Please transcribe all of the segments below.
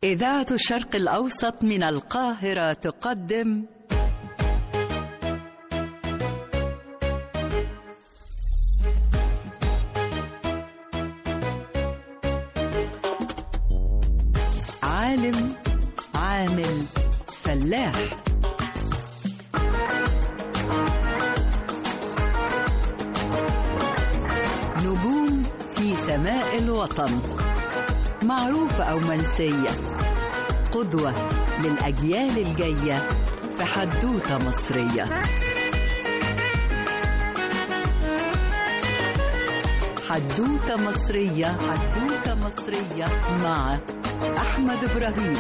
إذاعة الشرق الأوسط من القاهرة تقدم عالم عامل فلاح نجوم في سماء الوطن معروفة أو منسية قدوة للأجيال الجاية في حدوتة مصرية حدوتة مصرية حدوتة مصرية مع أحمد إبراهيم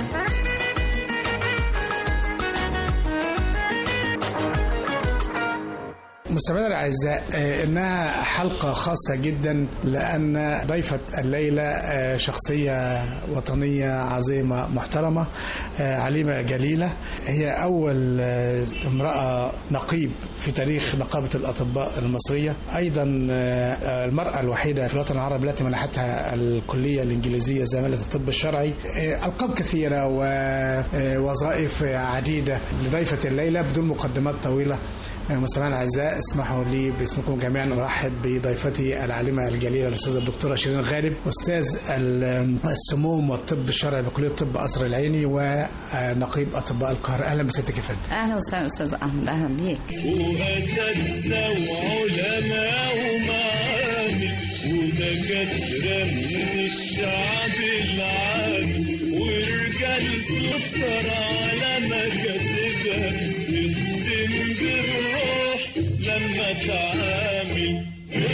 مستمعينا الاعزاء آه، انها حلقه خاصه جدا لان ضيفه الليله آه، شخصيه وطنيه عظيمه محترمه آه، عليمه جليله هي اول آه، امراه نقيب في تاريخ نقابه الاطباء المصريه ايضا آه، المراه الوحيده في الوطن العربي التي منحتها الكليه الانجليزيه زماله الطب الشرعي آه، القاب كثيره ووظائف عديده لضيفه الليله بدون مقدمات طويله مستمعينا الاعزاء اسمحوا لي باسمكم جميعا ارحب بضيفتي العالمه الجليله الاستاذه الدكتوره شيرين غالب استاذ ال- السموم والطب الشرعي بكليه طب قصر العيني ونقيب اطباء القاهره اهلا بسيادتك يا فندم اهلا وسهلا استاذ احمد اهلا بيك وأساتذة وعلماء ومعامل ودكاترة من الشعب العامي ورجال سكر على مكاتبها تختم بالروح لما تعامل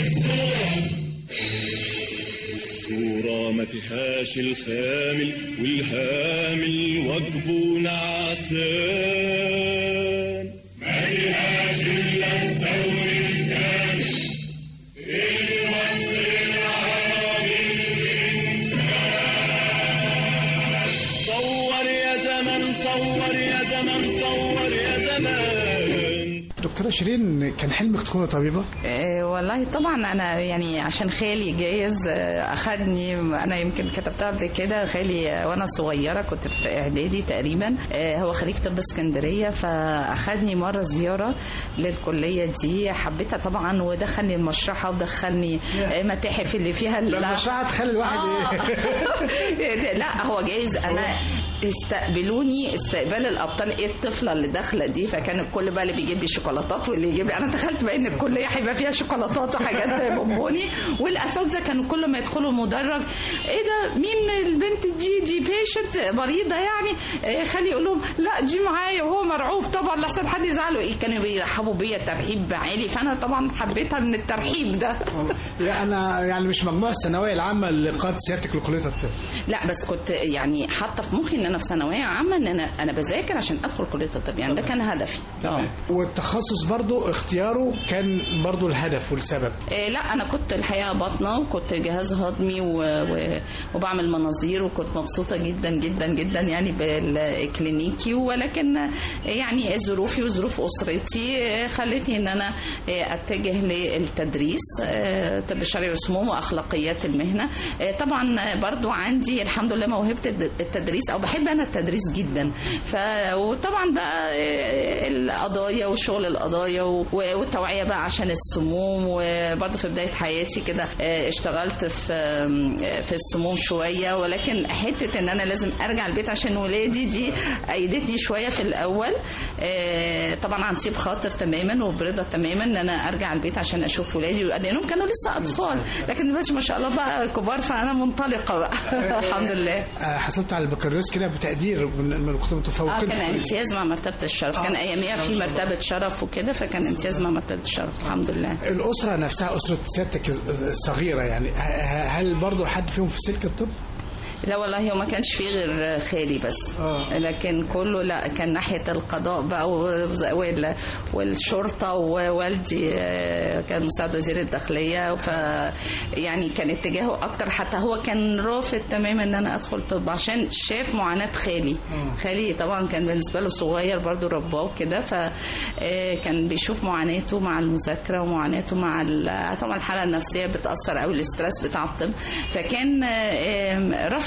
الصورة ما فيهاش الخامل والهامل واجبه نعسان ما فيهاش إلا الثور الكامل الوصف العربي الإنسان صور يا زمن صور يا زمن صور يا زمان دكتوره شيرين كان حلمك تكوني طبيبه آه والله طبعا انا يعني عشان خالي جايز آه اخدني انا يمكن كتبتها قبل كده خالي آه، وانا صغيره كنت في اعدادي تقريبا آه هو خريج طب اسكندريه فاخدني مره زياره للكليه دي حبيتها طبعا ودخلني المشرحه ودخلني آه متاحف اللي فيها لما شاعت تخلي الواحد ايه لا هو جايز انا استقبلوني استقبال الابطال ايه الطفله اللي داخله دي فكان الكل بقى اللي بيجيب لي شوكولاتات واللي يجيب لي انا تخيلت بقى ان الكليه هيبقى فيها شوكولاتات وحاجات بونبوني والاساتذه كانوا كل ما يدخلوا المدرج ايه ده مين البنت دي دي بيشنت مريضه يعني إيه خلي يقول لهم لا دي معايا وهو مرعوب طبعا لحسن حد يزعله ايه كانوا بيرحبوا بيا ترحيب عالي فانا طبعا حبيتها من الترحيب ده لا انا يعني مش مجموع الثانويه العامه اللي قاد سيادتك لكليه الطب لا بس كنت يعني حاطه في مخي ان انا في ثانويه عامه ان انا انا بذاكر عشان ادخل كليه الطب يعني ده كان هدفي اه والتخصص برضو اختياره كان برضو الهدف والسبب إيه لا انا كنت الحقيقه باطنه وكنت جهاز هضمي و... و... وبعمل مناظير وكنت مبسوطه جدا جدا جدا يعني بالكلينيكي ولكن يعني ظروفي وظروف اسرتي خلتني ان انا اتجه للتدريس آه، طب شرعي وسموم واخلاقيات المهنه آه، طبعا برضو عندي الحمد لله موهبه الد- التدريس او بحب انا التدريس جدا ف وطبعا بقى آه، القضايا وشغل القضايا و- والتوعيه بقى عشان السموم وبرضو في بدايه حياتي كده آه، اشتغلت في آم، في السموم شويه ولكن حته ان انا لازم ارجع البيت عشان ولادي دي ايدتني شويه في الاول آه، طبعا عن سيب خاطر تماما وبرضا تماما ان انا ارجع البيت عشان اشوف ولادي لانهم كانوا لسه اطفال لكن دلوقتي ما شاء الله بقى كبار فانا منطلقه بقى الحمد لله آه، حصلت على البكالوريوس كده بتقدير من من كنت اه متفوقين كان في- امتياز مع مرتبه الشرف كان اياميها في مرتبه شرف وكده فكان امتياز مع مرتبه الشرف الحمد لله الأسرة نفسها أسرة سيادتك الصغيرة يعني ه- هل برضو حد فيهم في سلك الطب؟ لا والله هو ما كانش فيه غير خالي بس آه. لكن كله لا كان ناحيه القضاء بقى و- وال- والشرطه ووالدي آه، كان مساعد وزير الداخليه ف يعني كان اتجاهه اكتر حتى هو كان رافض تماما ان انا ادخل طب عشان شاف معاناه خالي خالي طبعا كان بالنسبه له صغير برضو رباه وكده فكان بيشوف معاناته مع المذاكره ومعاناته مع ال- طبعا الحاله النفسيه بتاثر قوي الاسترس بتاع الطب فكان آه، آم، رافض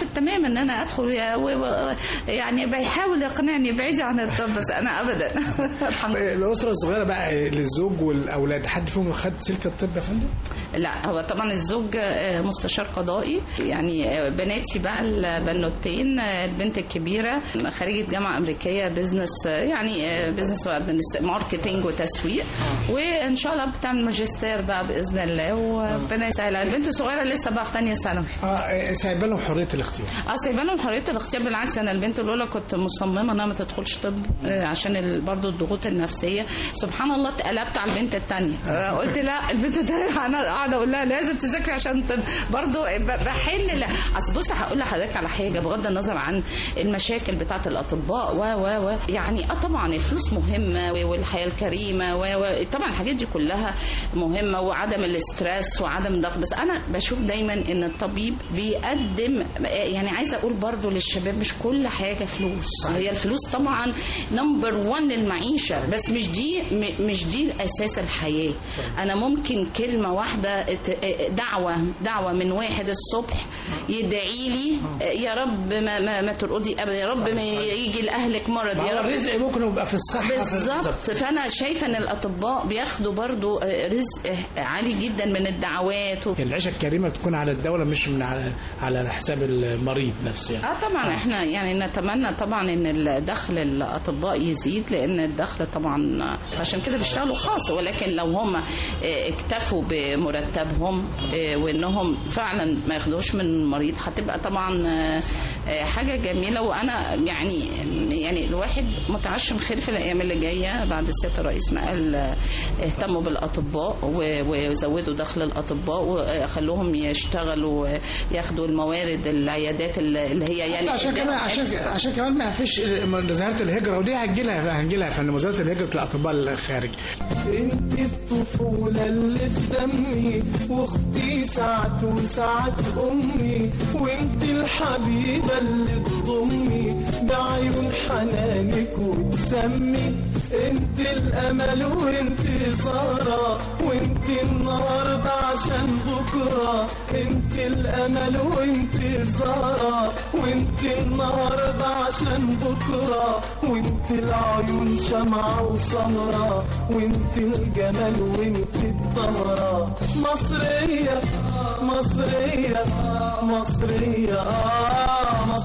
رافض تماما ان انا ادخل و- و- يعني بيحاول يقنعني بعيدي عن الطب بس انا ابدا الحمد لله الاسره الصغيره بقى للزوج والاولاد حد فيهم خد سلك الطب يا فندم؟ لا هو طبعا الزوج آه، مستشار قضائي يعني آه، بناتي بقى البنوتين آه، البنت الكبيره خريجه جامعه امريكيه بزنس آه، يعني آه، بزنس وأدمنست- ماركتينج وتسويق وان شاء الله بتعمل ماجستير بقى باذن الله وربنا يسهلها البنت الصغيره لسه بقى في ثانيه ثانوي اه سايبه لهم حريه الاختيار اه سايبه لهم حريه الاختيار بالعكس انا البنت الاولى كنت مصممه انها ما تدخلش طب آه، عشان ال- برضو الضغوط النفسيه سبحان الله اتقلبت على البنت الثانيه قلت لا البنت الثانيه انا قاعده اقول لها لازم تذاكري عشان طب برضو ب- بحن ل- اصل بص هقول لحضرتك على حاجه بغض النظر عن المشاكل بتاعه الاطباء و و و يعني اه طبعا الفلوس مهمه و- والحياه الكريمه و و طبعا الحاجات دي كلها مهمه وعدم الاسترس وعدم الضغط بس انا بشوف دايما ان الطبيب بيقدم يعني عايزه اقول برضو للشباب مش كل حاجه فلوس هي الفلوس طبعا نمبر 1 للمعيشه بس مش دي م- مش دي اساس الحياه انا ممكن كلمه واحده ت- دعوه دعوه من واحد الصبح يدعي لي يا رب ما ما, ما ترقدي ابدا يا رب ما يجي لاهلك مرض ما يا هو رب الرزق ممكن يبقى في الصحه في- بالظبط فانا شايفه ان الاطباء بياخدوا برضو آه، رزق آه، عالي جدا من الدعوات و... يعني العيشه الكريمه تكون على الدوله مش من على على حساب المريض نفسه يعني اه طبعا احنا يعني نتمنى طبعا ان الدخل الاطباء يزيد لان الدخل طبعا آه، عشان كده بيشتغلوا خاص ولكن لو هم آه، اكتفوا بمرتبهم آه، وانهم فعلا ما ياخدوش من المريض هتبقى طبعا آه، آه، حاجه جميله وانا يعني يعني الواحد متعشم خير في الايام اللي جايه بعد السياده الرئيس ما قال آه، اهتموا بالاطباء و- وزودوا دخل الاطباء وخلوهم يشتغلوا آه، ياخدوا الموارد العيادات اللي اللي هي يعني عشان كمان عشان عشان كمان ما فيش ظاهره الهجره ودي هنجي لها هنجي لها فن وزاره الهجره الاطباء الخارج انت الطفولة اللي في دمي واختي ساعة وساعة امي وانت الحبيبة اللي تضمي بعيون حنانك وتسمي انت الامل وانت سارة وانت النهاردة عشان بكرة انت الامل وانت سارة وانت النهاردة عشان بكرة وانت العيون شمعة وسهرة وانت الجمال وانت الطهرة مصرية مصرية مصرية آه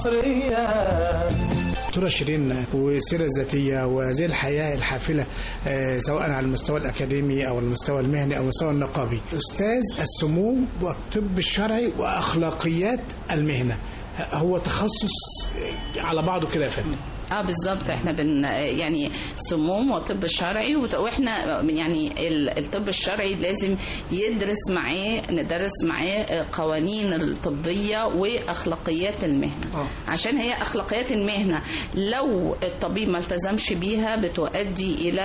مصرية دكتورة شيرين والسيرة الذاتية وهذه الحياة الحافلة آه، سواء على المستوى الأكاديمي أو المستوى المهني أو المستوى النقابي أستاذ السموم والطب الشرعي وأخلاقيات المهنة هو تخصص آه، على بعضه كده يا فندم اه بالظبط احنا بن يعني سموم وطب شرعي وت- واحنا يعني ال- الطب الشرعي لازم يدرس معاه ندرس معاه قوانين الطبيه واخلاقيات المهنه آه. عشان هي اخلاقيات المهنه لو الطبيب ما التزمش بيها بتؤدي الى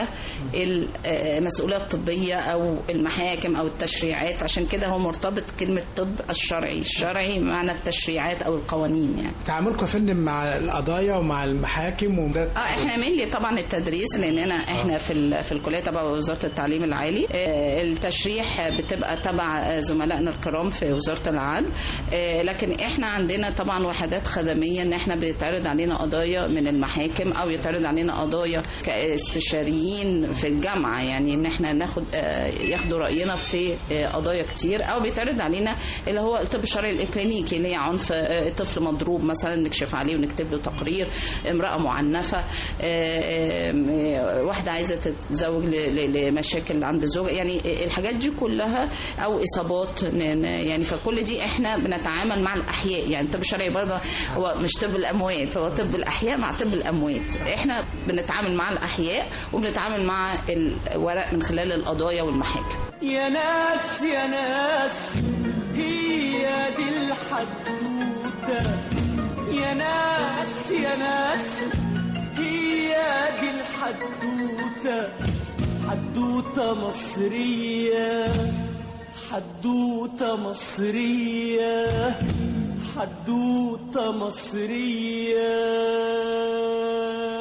المسؤوليه الطبيه او المحاكم او التشريعات عشان كده هو مرتبط كلمه طب الشرعي الشرعي معنى التشريعات او القوانين يعني تعاملكم يا فندم مع القضايا ومع المحاكم وده اه احنا ملي طبعا التدريس لاننا احنا في ال- في الكليه تبع وزاره التعليم العالي آه، التشريح بتبقى تبع آه، زملائنا الكرام في وزاره العدل آه، لكن احنا عندنا طبعا وحدات خدميه ان احنا بيتعرض علينا قضايا من المحاكم او يتعرض علينا قضايا كاستشاريين في الجامعه يعني ان احنا ناخد آه، ياخدوا راينا في آه، قضايا كتير او بيتعرض علينا اللي هو الطب الشرعي الاكلينيكي اللي هي عنف آه، طفل مضروب مثلا نكشف عليه ونكتب له تقرير امراه معنفه آه، آه، واحده عايزه تتزوج ل- ل- لمشاكل عند زوجها يعني الحاجات دي كلها او اصابات ن- ن- يعني فكل دي احنا بنتعامل مع الاحياء يعني الطب الشرعي برضه هو مش طب الاموات هو طب الاحياء مع طب الاموات احنا بنتعامل مع الاحياء وبنتعامل مع الورق من خلال القضايا والمحاكم يا ناس يا ناس هي دي الحدوتة يا ناس يا ناس هي دي الحدوتة حدوتة مصرية حدوتة مصرية حدوتة مصرية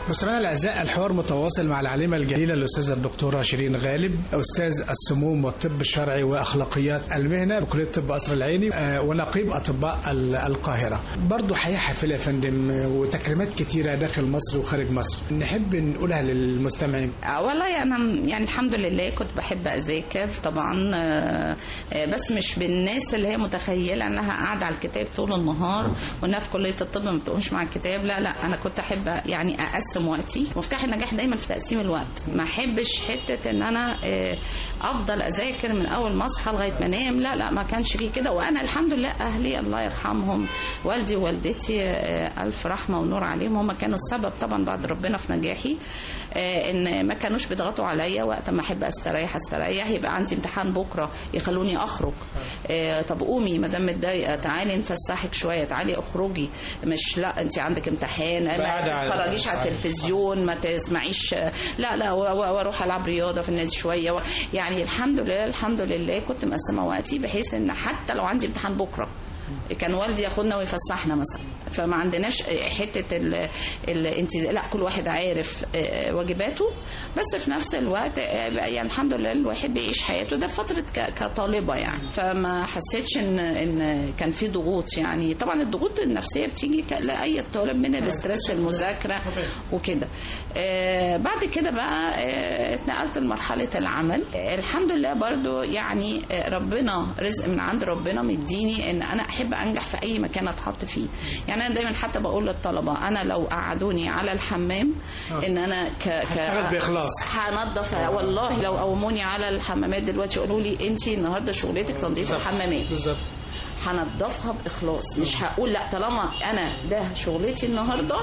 مستمعينا الاعزاء الحوار متواصل مع العالمه الجليله الاستاذه الدكتوره شيرين غالب استاذ السموم والطب الشرعي واخلاقيات المهنه بكليه الطب قصر العيني آه، ونقيب اطباء ال- القاهره. برضه حياه حافله يا فندم آه، وتكريمات كتيره داخل مصر وخارج مصر. نحب نقولها للمستمعين. آه، والله انا م- يعني الحمد لله كنت بحب اذاكر طبعا آه، آه، بس مش بالناس اللي هي متخيله انها قاعده على الكتاب طول النهار وانها في كليه الطب ما بتقومش مع الكتاب لا لا انا كنت احب يعني اقسم وقتي مفتاح النجاح دايما في تقسيم الوقت ما احبش حته ان انا آه، افضل اذاكر من اول ما اصحى لغايه ما انام لا لا ما كانش فيه كده وانا الحمد لله اهلي الله يرحمهم والدي ووالدتي آه، الف رحمه ونور عليهم هم كانوا السبب طبعا بعد ربنا في نجاحي آه، ان ما كانوش بيضغطوا عليا وقت ما احب استريح استريح يبقى عندي امتحان بكره يخلوني اخرج آه، طب قومي ما دام متضايقه تعالي نفسحك شويه تعالي اخرجي مش لا انت عندك امتحان ما بعد على- تتفرجيش على التلفزيون ما تسمعيش لا لا و- و- واروح العب رياضه في النادي شويه و- يعني الحمد لله الحمد لله كنت مقسمه وقتي بحيث ان حتى لو عندي امتحان بكره كان والدي ياخدنا ويفسحنا مثلا فما عندناش حته ال ال انت لا كل واحد عارف آه، واجباته بس في نفس الوقت آه، يعني الحمد لله الواحد بيعيش حياته ده في فتره ك- كطالبه يعني فما حسيتش ان ان كان في ضغوط يعني طبعا الضغوط النفسيه بتيجي ك- لاي طالب من الاسترس المذاكره وكده آه، بعد كده بقى آه، اتنقلت لمرحله العمل آه، الحمد لله برضو يعني آه، ربنا رزق من عند ربنا مديني ان انا احب انجح في اي مكان اتحط فيه يعني انا دايما حتى بقول للطلبه انا لو قعدوني على الحمام ان انا ك ك هتشتغل بإخلاص. هنضف والله لو قوموني على الحمامات دلوقتي يقولوا لي انت النهارده شغلتك تنظيف الحمامات بالظبط. هنضفها باخلاص مش هقول لا طالما انا ده شغلتي النهارده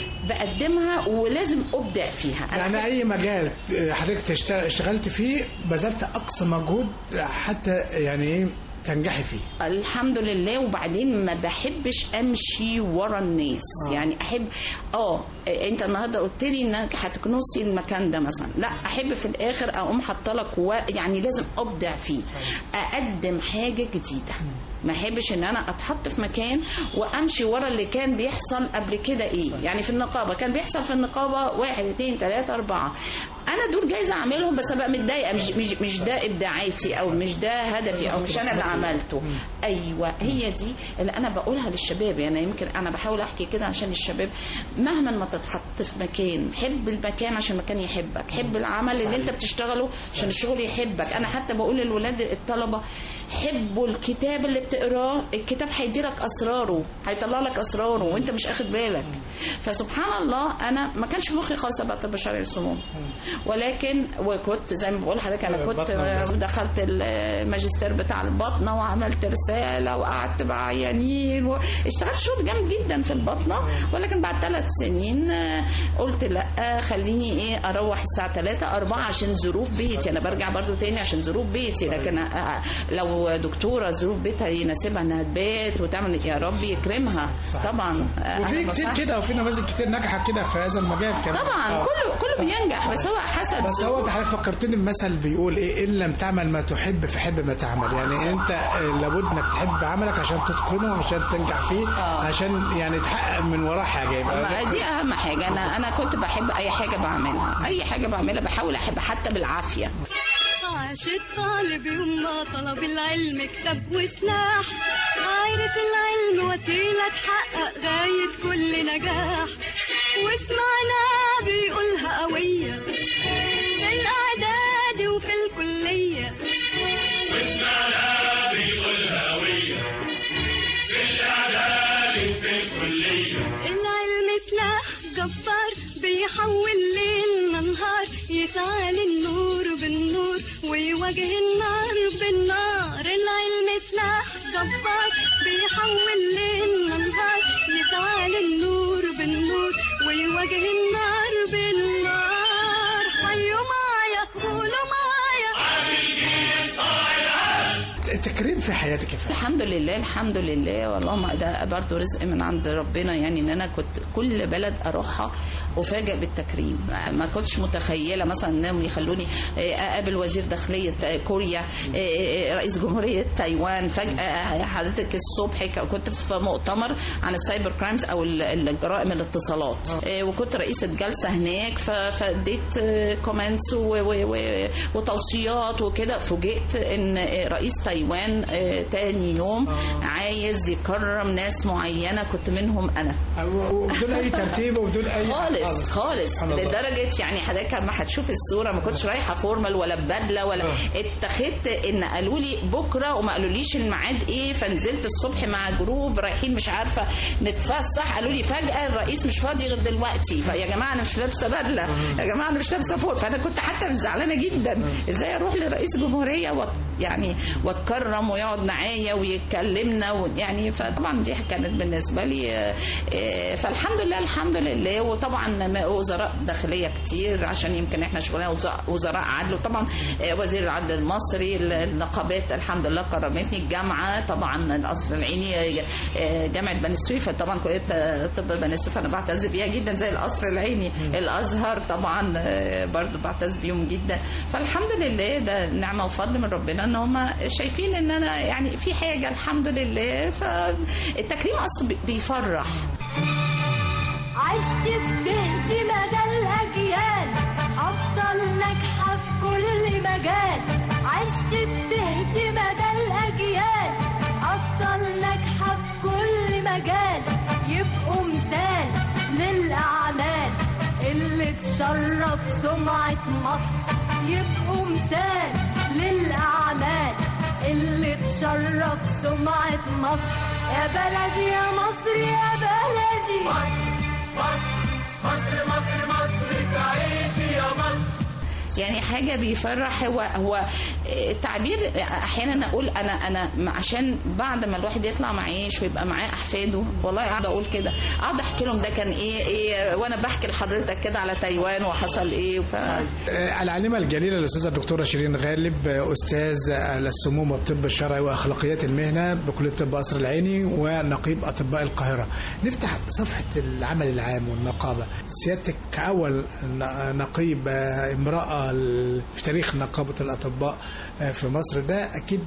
بقدمها ولازم ابدع فيها انا يعني اي مجال حضرتك تشتغل اشتغلت فيه بذلت اقصى مجهود حتى يعني ايه تنجحي فيه. الحمد لله وبعدين ما بحبش امشي ورا الناس آه. يعني احب اه انت النهارده قلت لي انك هتكنسي المكان ده مثلا لا احب في الاخر اقوم حاطه لك و... يعني لازم ابدع فيه اقدم حاجه جديده ما احبش ان انا اتحط في مكان وامشي ورا اللي كان بيحصل قبل كده ايه يعني في النقابه كان بيحصل في النقابه واحد اتنين تلاته اربعه انا دول جايزه اعملهم بس ابقى متضايقه مش مش مش ده ابداعاتي او مش ده هدفي او مش انا اللي عملته ايوه هي دي اللي انا بقولها للشباب يعني يمكن انا بحاول احكي كده عشان الشباب مهما ما تتحط في مكان حب المكان عشان المكان يحبك حب العمل اللي انت بتشتغله عشان الشغل يحبك انا حتى بقول للولاد الطلبه حبوا الكتاب اللي بتقراه الكتاب هيدي لك اسراره هيطلع لك اسراره وانت مش اخد بالك فسبحان الله انا ما كانش في مخي خالص ابقى طب شرعي السموم ولكن وكنت زي ما بقول لحضرتك انا كنت بطنة. دخلت الماجستير بتاع البطنه وعملت رساله وقعدت مع عيانين واشتغلت شغل جامد جدا في البطنه ولكن بعد ثلاث سنين آه، قلت لا خليني ايه اروح الساعه 3 4 عشان ظروف بيتي انا برجع برضو تاني عشان ظروف بيتي لكن آه، لو دكتوره ظروف بيتها يناسبها انها تبات وتعمل يا رب يكرمها طبعا آه، وفي أنا كتير بصح- كده وفي نماذج كتير نجحت كده في هذا المجال كمان طبعا آه. كله كله بينجح بس هو حسب بس هو انت حضرتك فكرتني بمثل بيقول ايه ان لم تعمل ما تحب فحب ما تعمل يعني انت آه، لابد انك تحب عملك عشان تتقنه عشان تنجح فيه آه. عشان يعني تحقق من وراه حاجه ما يبقى دي اهم حاجه انا انا كنت بحب اي حاجه بعملها اي حاجه بعملها بحاول احب حتى بالعافيه عاش الطالب يوم ما طلب العلم كتاب وسلاح عارف العلم وسيلة تحقق غاية كل نجاح وسمعنا بيقولها قوية في الإعداد وفي الكلية واسمعنا بيقولها قوية في الإعداد وفي الكلية العلم سلاح جبار بيحول ليلنا نهار يسعى للنور بالنور ويواجه النار بالنار العلم سلاح جبار بيحول ليلنا نهار يسعى للنور بالنور ويواجه النار بالنار حيوا معايا قولوا معايا التكريم في في حياتك يا فندم الحمد لله الحمد لله والله ما ده برضه رزق من عند ربنا يعني ان انا كنت كل بلد اروحها افاجئ بالتكريم ما كنتش متخيله مثلا انهم يخلوني اقابل وزير داخليه كوريا رئيس جمهوريه تايوان فجاه حضرتك الصبح كنت في مؤتمر عن السايبر كرايمز او الجرائم الاتصالات وكنت رئيسه جلسه هناك فاديت كومنتس وتوصيات وكده فوجئت ان رئيس تايوان تاني يوم عايز يكرم ناس معينه كنت منهم انا وبدون اي ترتيب وبدون اي خالص خالص لدرجه يعني حضرتك لما هتشوف الصوره ما كنتش رايحه فورمال ولا ببدله ولا اتخذت ان قالوا لي بكره وما قالوليش الميعاد ايه فنزلت الصبح مع جروب رايحين مش عارفه نتفسح قالوا لي فجاه الرئيس مش فاضي غير دلوقتي فيا جماعه انا مش لابسه بدله يا جماعه انا مش لابسه فوق فانا كنت حتى زعلانه جدا ازاي اروح لرئيس جمهوريه وط يعني واتكرم ويقعد معايا ويكلمنا ويعني فطبعا دي كانت بالنسبه لي فالحمد لله الحمد لله وطبعا وزراء داخليه كتير عشان يمكن احنا شغلنا وزراء عدل وطبعا وزير العدل المصري النقابات الحمد لله كرمتني الجامعه طبعا القصر العيني جامعه بني سويف طبعا كليه طب بني سويف انا بعتز بيها جدا زي القصر العيني الازهر طبعا برضو بعتز بيهم جدا فالحمد لله ده نعمه وفضل من ربنا ان هم شايفين ان انا يعني في حاجه الحمد لله فالتكريم اصلا بيفرح عشت بتهدي مدى الأجيال أفضل ناجحة في كل مجال عشت بتهدي مدى الأجيال أفضل ناجحة في كل مجال يبقوا مثال للأعمال اللي تشرف سمعة مصر يبقوا مثال للأعمال اللي تشرف سمعة مصر يا بلدي يا مصر يا بلدي مصر مصر مصر تعيش يا مصر يعني حاجه بيفرح هو هو التعبير احيانا اقول انا انا عشان بعد ما الواحد يطلع معيش ويبقى معاه احفاده والله قاعده اقول كده اقعد احكي لهم ده كان ايه ايه وانا بحكي لحضرتك كده على تايوان وحصل ايه ف... العالمه الجليله الاستاذه الدكتوره شيرين غالب استاذ السموم والطب الشرعي واخلاقيات المهنه بكليه طب قصر العيني ونقيب اطباء القاهره نفتح صفحه العمل العام والنقابه سيادتك كاول نقيب امراه في تاريخ نقابة الأطباء في مصر ده أكيد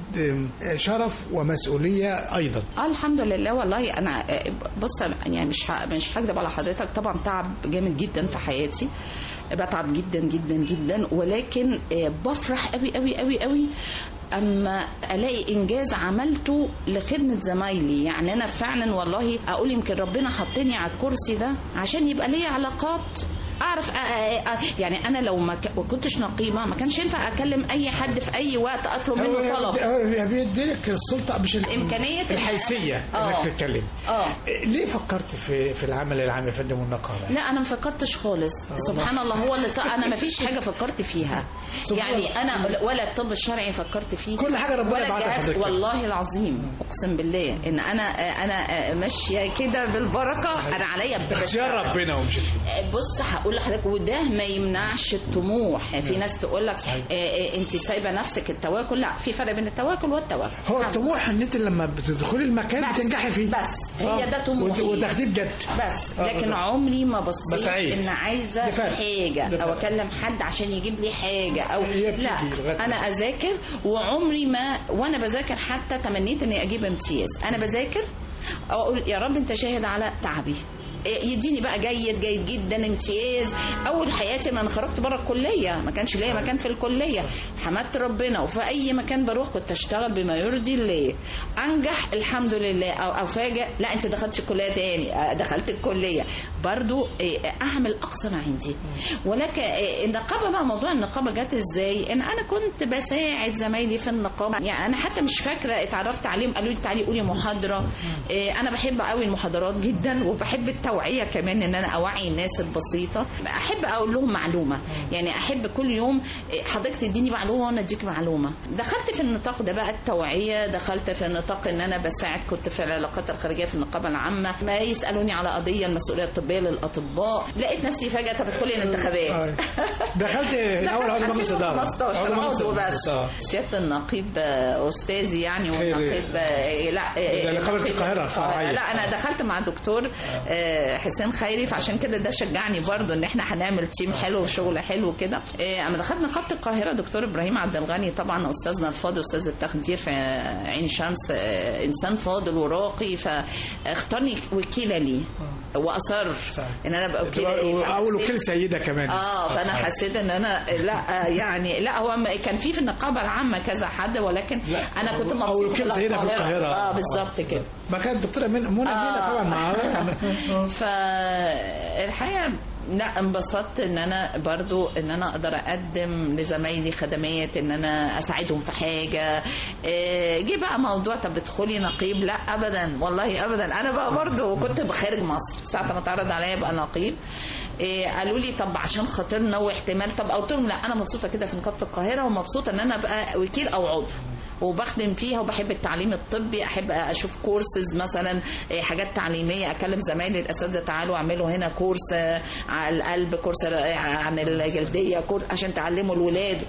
شرف ومسؤولية أيضا اه الحمد لله والله أنا بص يعني مش مش هكذب على حضرتك طبعا تعب جامد جدا في حياتي بتعب جدا جدا جدا ولكن بفرح قوي قوي قوي قوي اما الاقي انجاز عملته لخدمه زمايلي يعني انا فعلا والله اقول يمكن ربنا حطني على الكرسي ده عشان يبقى ليا علاقات اعرف أ أ أ يعني انا لو ما كنتش نقيبه ما كانش ينفع اكلم اي حد في اي وقت اطلب منه طلب بيديلك السلطه مش امكانيه الحيثيه انك تتكلم اه ليه فكرت في في العمل العام يا فندم والنقابه لا انا ما فكرتش خالص سبحان الله هو اللي انا ما فيش حاجه فكرت فيها يعني انا ولا الطب الشرعي فكرت فيه كل حاجه ربنا ولا الجهاز والله العظيم اقسم بالله ان انا انا ماشيه كده بالبركه انا عليا اختيار ربنا ومشيت بص هقول لحضرتك وده ما يمنعش الطموح في ناس تقول لك انت سايبه نفسك التواكل لا في فرق بين التواكل والتواكل هو الطموح ان انت لما بتدخلي المكان بس بتنجحي فيه بس هي ده طموحي وتاخديه بجد بس لكن عمري ما بصيت بسعيد. ان عايزه بفرق. حاجه بفرق. او اكلم حد عشان يجيب لي حاجه او هي بتيجي لا لغاية انا اذاكر وعمري ما وانا بذاكر حتى تمنيت اني اجيب امتياز انا بذاكر اقول يا رب انت شاهد على تعبي يديني بقى جيد جيد جدا امتياز اول حياتي ما انا خرجت بره الكليه ما كانش ليا مكان في الكليه حمدت ربنا وفي اي مكان بروح كنت اشتغل بما يرضي الله انجح الحمد لله او افاجئ لا انت دخلتش الكليه تاني دخلت الكليه برضو اعمل اقصى ما عندي ولكن النقابه بقى موضوع النقابه جت ازاي ان انا كنت بساعد زمايلي في النقابه يعني انا حتى مش فاكره اتعرفت عليهم قالوا لي تعالي قولي محاضره انا بحب قوي المحاضرات جدا وبحب التوعيه توعيه كمان ان انا اوعي الناس البسيطه احب اقول لهم معلومه يعني احب كل يوم إيه، حضرتك تديني معلومه وانا اديك معلومه دخلت في النطاق ده بقى التوعيه دخلت في النطاق ان انا بساعد كنت في العلاقات الخارجيه في النقابه العامه ما يسالوني على قضيه المسؤوليه الطبيه للاطباء لقيت نفسي فجاه طب ادخلي الانتخابات دخلت الاول عضو مجلس اداره 15 مجلس عضو إدارة. بس آه. سياده النقيب آه، استاذي يعني خير. والنقيب آه، لا آه، ده نقابة النقيب القاهرة الفرعية. لا انا دخلت مع دكتور آه، حسين خيري فعشان كده ده شجعني برضو ان احنا هنعمل تيم حلو وشغل حلو كده آه، اما دخلت نقابه القاهره دكتور ابراهيم عبد الغني طبعا استاذنا الفاضل استاذ التخدير في عين شمس آه، انسان فاضل وراقي فاختارني وكيله ليه واصر ان انا ابقى وكيله ليه اول فحسيت- وكيل سيده كمان اه فانا حسيت ان انا لا آه، يعني لا هو م- كان في في النقابه العامه كذا حد ولكن انا كنت أو مبسوطه الوكيل سيدة في القاهرة. اه بالظبط كده ما كانت الدكتوره من منى آه. طبعا معاها فالحقيقه لا انبسطت ان انا برضو ان انا اقدر اقدم لزمايلي خدمات ان انا اساعدهم في حاجه إيه، جه بقى موضوع طب ادخلي نقيب لا ابدا والله ابدا انا بقى برضو كنت بخارج مصر ساعه ما اتعرض عليا ابقى نقيب إيه، قالوا لي طب عشان خاطرنا واحتمال طب قلت لهم لا انا مبسوطه كده في نقابه القاهره ومبسوطه ان انا ابقى وكيل او عضو وبخدم فيها وبحب التعليم الطبي احب اشوف كورسز مثلا إيه، حاجات تعليميه اكلم زمايلي الاساتذه تعالوا اعملوا هنا كورس آه، على القلب كورس آه، عن الجلديه كورس عشان تعلموا الولاد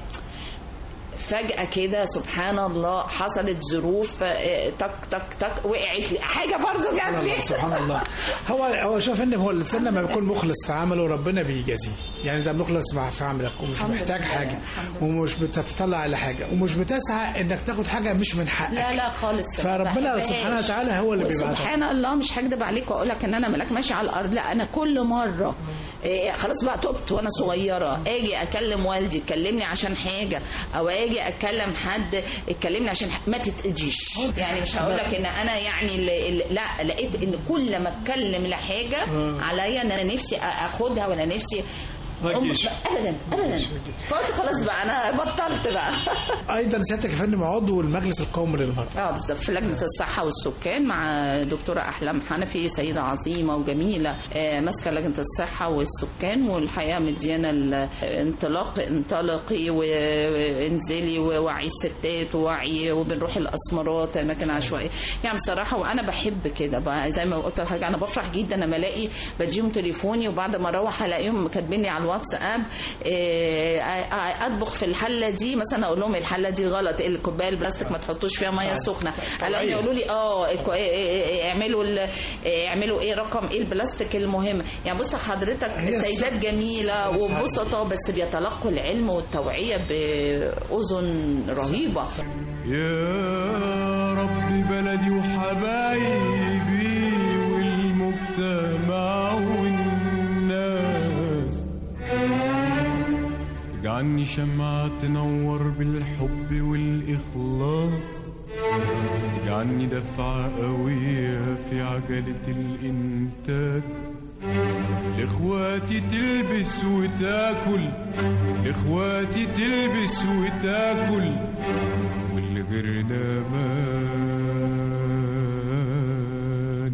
فجأة كده سبحان الله حصلت ظروف آه، تك تك تك وقعت لي حاجة برضه جات سبحان الله لي سبحان الله هو هو شوف ان هو الانسان لما بيكون مخلص في عمله ربنا بيجازيه يعني انت مخلص مع- في عملك ومش الحمد محتاج لله، حاجه الحمد ومش بتتطلع على حاجه ومش بتسعى انك تاخد حاجه مش من حقك لا لا خالص ما فربنا بحبهاش. سبحانه وتعالى هو اللي بيبعتها سبحان الله مش هكدب عليك واقول لك ان انا ملاك ماشي على الارض لا انا كل مره إيه خلاص بقى تبت وانا صغيره اجي اكلم والدي يكلمني عشان حاجه او اجي اكلم حد يكلمني عشان ح- ما تتاذيش يعني مش هقول لك ان انا يعني ال- ال- لا لقيت ان كل ما اتكلم لحاجه عليا ان انا نفسي أ- اخدها ولا نفسي ما عم- تجيش. ابدا ابدا فقلت خلاص بقى انا بطلت بقى ايضا سيادتك يا فندم عضو المجلس القومي للمرأة اه بالظبط في لجنه الصحه والسكان مع دكتوره احلام حنفي سيده عظيمه وجميله آه، ماسكه لجنه الصحه والسكان والحقيقه مديانا الانطلاق انطلقي وانزلي ووعي الستات ووعي وبنروح الاسمرات اماكن عشوائيه يعني بصراحه وانا بحب كده بقى زي ما قلت لحضرتك انا بفرح جدا لما الاقي بديهم تليفوني وبعد ما اروح الاقيهم كاتبين لي على الواتساب آه، آه، اطبخ في الحله دي مثلا اقول لهم الحله دي غلط الكوبايه البلاستيك ما تحطوش فيها ميه سخنه الاقيهم يقولوا لي اه الكو- إيه- إيه- إيه- اعملوا ال- إيه، اعملوا ايه رقم ايه البلاستيك المهم يعني بص حضرتك هي السيدات جميله وبسطة بس بيتلقوا العلم والتوعيه باذن رهيبه يا رب بلدي وحبايبي والمجتمع والناس اجعلني شمعة تنور بالحب والإخلاص اجعلني دفعة قوية في عجلة الإنتاج لاخواتي تلبس وتاكل لاخواتي تلبس وتاكل واللي غيرنا ما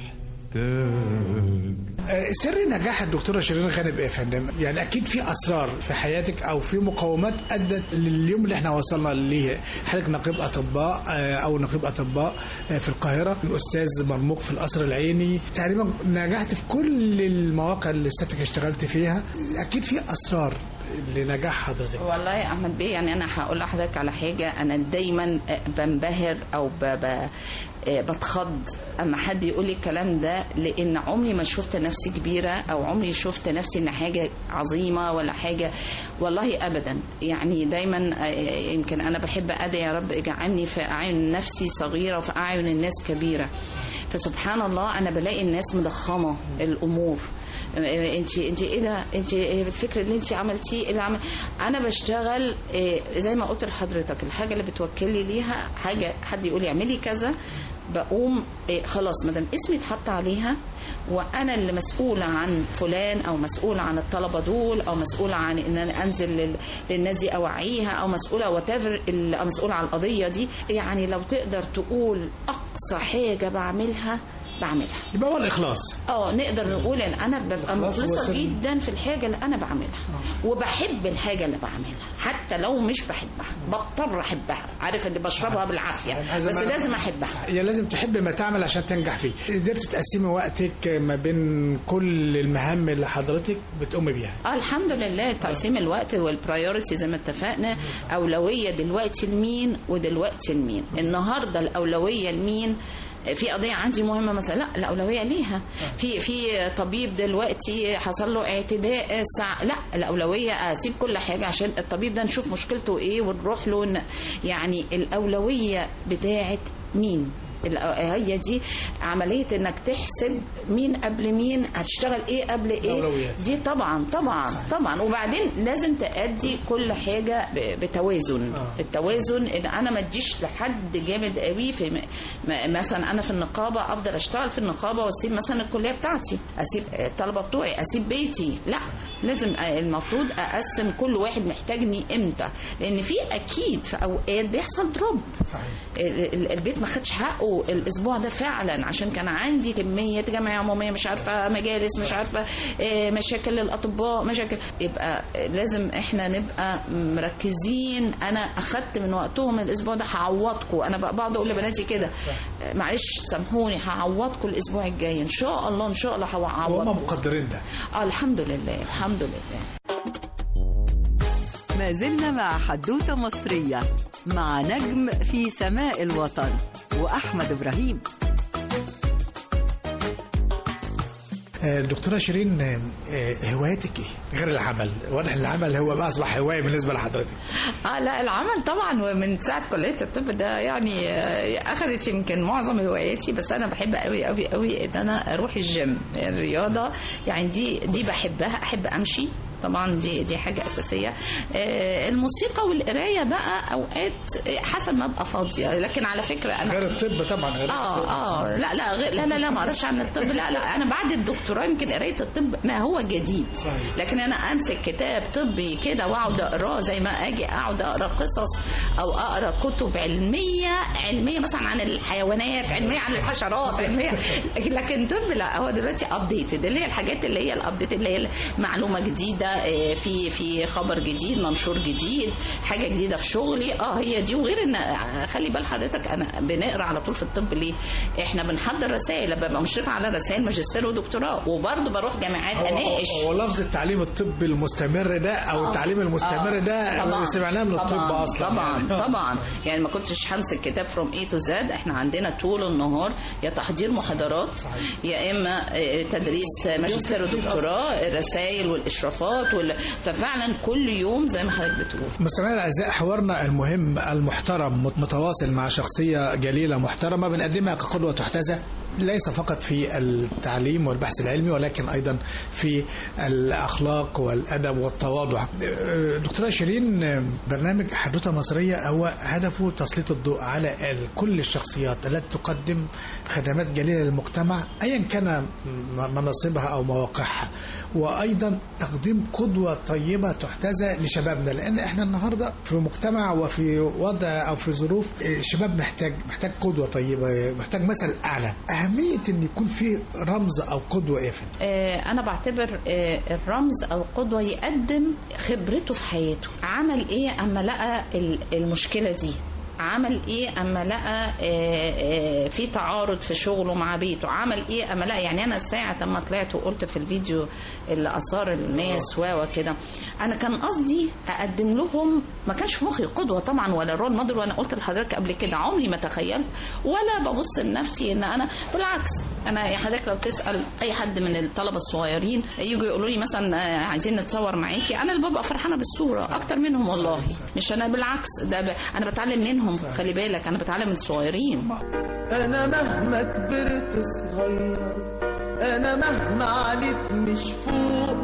نحتاج آه، سر نجاح الدكتوره شيرين غانم ايه يا فندم؟ يعني اكيد في اسرار في حياتك او في مقومات ادت لليوم اللي احنا وصلنا ليه حضرتك نقيب اطباء آه، او نقيب اطباء آه، في القاهره الاستاذ مرموق في القصر العيني تقريبا نجحت في كل المواقع اللي سيادتك اشتغلت فيها اكيد في اسرار لنجاح حضرتك والله يا احمد بيه يعني انا هقول لحضرتك على حاجه انا دايما بنبهر او ب... ب... بتخض اما حد يقول لي الكلام ده لان عمري ما شفت نفسي كبيره او عمري شفت نفسي ان حاجه عظيمه ولا حاجه والله ابدا يعني دايما يمكن انا بحب ادعي يا رب اجعلني في اعين نفسي صغيره وفي اعين الناس كبيره فسبحان الله انا بلاقي الناس مضخمه الامور انت انت ايه ده انت الفكره اللي انت عملتيه إيه اللي عمل انا بشتغل إيه، زي ما قلت لحضرتك الحاجه اللي بتوكلي ليها حاجه حد يقول لي اعملي كذا بقوم إيه خلاص ما دام اسمي اتحط عليها وانا اللي مسؤوله عن فلان او مسؤوله عن الطلبه دول او مسؤوله عن ان انا انزل لل- للناس دي اوعيها او مسؤوله وتفر او مسؤوله عن القضيه دي يعني لو تقدر تقول اقصى حاجه بعملها بعملها يبقى هو الاخلاص اه نقدر نقول ان انا ببقى خلاص هو مخلصه سر. جدا في الحاجه اللي انا بعملها وبحب الحاجه اللي بعملها حتى لو مش بحبها بضطر احبها عارف اللي بشربها بالعافيه هذا بس ما- لازم احبها هي لازم تحب ما تعمل عشان تنجح فيه قدرت تقسمي وقتك ما بين كل المهام اللي حضرتك بتقومي بيها اه الحمد لله تقسيم الوقت والبرايورتي زي ما اتفقنا اولويه دلوقتي لمين ودلوقتي لمين النهارده الاولويه لمين في قضيه عندي مهمه مثلا لا الاولويه ليها في في طبيب دلوقتي حصل له اعتداء الساعه لا الاولويه اسيب كل حاجه عشان الطبيب ده نشوف مشكلته ايه ونروح له ن- يعني الاولويه بتاعت مين الأ- هي دي عمليه انك تحسب مين قبل مين هتشتغل ايه قبل ايه الأولويات. دي طبعا طبعا طبعا وبعدين لازم تأدي كل حاجة ب- بتوازن آه. التوازن ان انا ما اديش لحد جامد قوي في م- م- مثلا انا في النقابة افضل اشتغل في النقابة واسيب مثلا الكلية بتاعتي اسيب الطلبة بتوعي اسيب بيتي لا لازم أ- المفروض اقسم كل واحد محتاجني امتى لان في اكيد في اوقات بيحصل دروب صحيح ال- ال- البيت ما خدش حقه الاسبوع ده فعلا عشان كان عندي كميه جمعيه عموميه مش عارفه مجالس مش عارفه آه، مشاكل للاطباء مشاكل يبقى لازم احنا نبقى مركزين انا اخدت من وقتهم الاسبوع ده هعوضكم انا بقى بقعد اقول لبناتي كده آه، معلش سامحوني هعوضكم الاسبوع الجاي ان شاء الله ان شاء الله وهم هعوضكم مقدرين ده آه الحمد لله الحمد لله ما زلنا مع حدوتة مصرية مع نجم في سماء الوطن وأحمد إبراهيم آه، دكتورة شيرين آه، آه، هواياتك ايه غير العمل واضح إن العمل هو بقى اصبح هواية بالنسبة لحضرتك اه لا العمل طبعا ومن ساعه كليه الطب ده يعني آه، اخذت يمكن معظم هواياتي بس انا بحب قوي قوي قوي ان انا اروح الجيم الرياضه يعني دي دي بحبها احب امشي طبعا دي دي حاجه اساسيه آه، الموسيقى والقرايه بقى اوقات حسب ما ابقى فاضيه لكن على فكره انا غير الطب طبعا غير اه اه لا لا غير لا لا لا ما اقراش عن الطب لا لا انا بعد الدكتوراه يمكن قرايه الطب ما هو جديد صحيح. لكن انا امسك كتاب طبي كده واقعد اقراه زي ما اجي اقعد اقرا قصص او اقرا كتب علميه علميه مثلا عن الحيوانات علميه عن الحشرات علميه لكن طب لا هو دلوقتي ابديتد اللي هي الحاجات اللي هي الابديت اللي هي معلومه جديده آه، في في خبر جديد منشور جديد حاجه جديده في شغلي اه هي دي وغير ان آه، خلي بال حضرتك انا بنقرا على طول في الطب ليه احنا بنحضر رسائل ببقى مشرفه على رسائل ماجستير ودكتوراه وبرضه بروح جامعات هو- اناقش هو لفظ التعليم الطبي المستمر ده او آه. التعليم المستمر آه. ده طبعاً. سمعناه من الطب طبعاً. اصلا طبعا يعني. طبعا يعني ما كنتش همسك كتاب فروم اي تو زد احنا عندنا طول النهار يا تحضير محاضرات يا اما آه، تدريس ماجستير ودكتوراه الرسائل والاشرافات وال... ففعلا كل يوم زي ما حضرتك بتقول مستمعينا الاعزاء حوارنا المهم المحترم متواصل مع شخصيه جليله محترمه بنقدمها كقدوه تحتذى ليس فقط في التعليم والبحث العلمي ولكن ايضا في الاخلاق والادب والتواضع. دكتوره شيرين برنامج حدوته مصريه هو هدفه تسليط الضوء على ال- كل الشخصيات التي تقدم خدمات جليله للمجتمع ايا كان م- مناصبها او مواقعها وايضا تقديم قدوه طيبه تحتذى لشبابنا لان احنا النهارده في مجتمع وفي وضع او في ظروف الشباب محتاج محتاج قدوه طيبه محتاج مثل اعلى اهميه ان يكون في رمز او قدوه ايه يا فندم؟ آه، انا بعتبر آه، الرمز او القدوه يقدم خبرته في حياته عمل ايه اما لقى ال- المشكله دي عمل ايه اما لقى آه، آه، في تعارض في شغله مع بيته عمل ايه اما لقى يعني انا ساعه اما طلعت وقلت في الفيديو اللي اثار الناس و وكده انا كان قصدي اقدم لهم ما كانش في مخي قدوه طبعا ولا رول موديل وانا قلت لحضرتك قبل كده عمري ما تخيلت ولا ببص لنفسي ان انا بالعكس انا يا حضرتك لو تسال اي حد من الطلبه الصغيرين يجوا يقولوا لي مثلا آه، عايزين نتصور معاكي انا اللي ببقى فرحانه بالصوره اكتر منهم والله مش انا بالعكس ده ب... انا بتعلم منهم خلي بالك انا بتعلم من الصغيرين انا مهما كبرت صغير انا مهما عليت مش فوق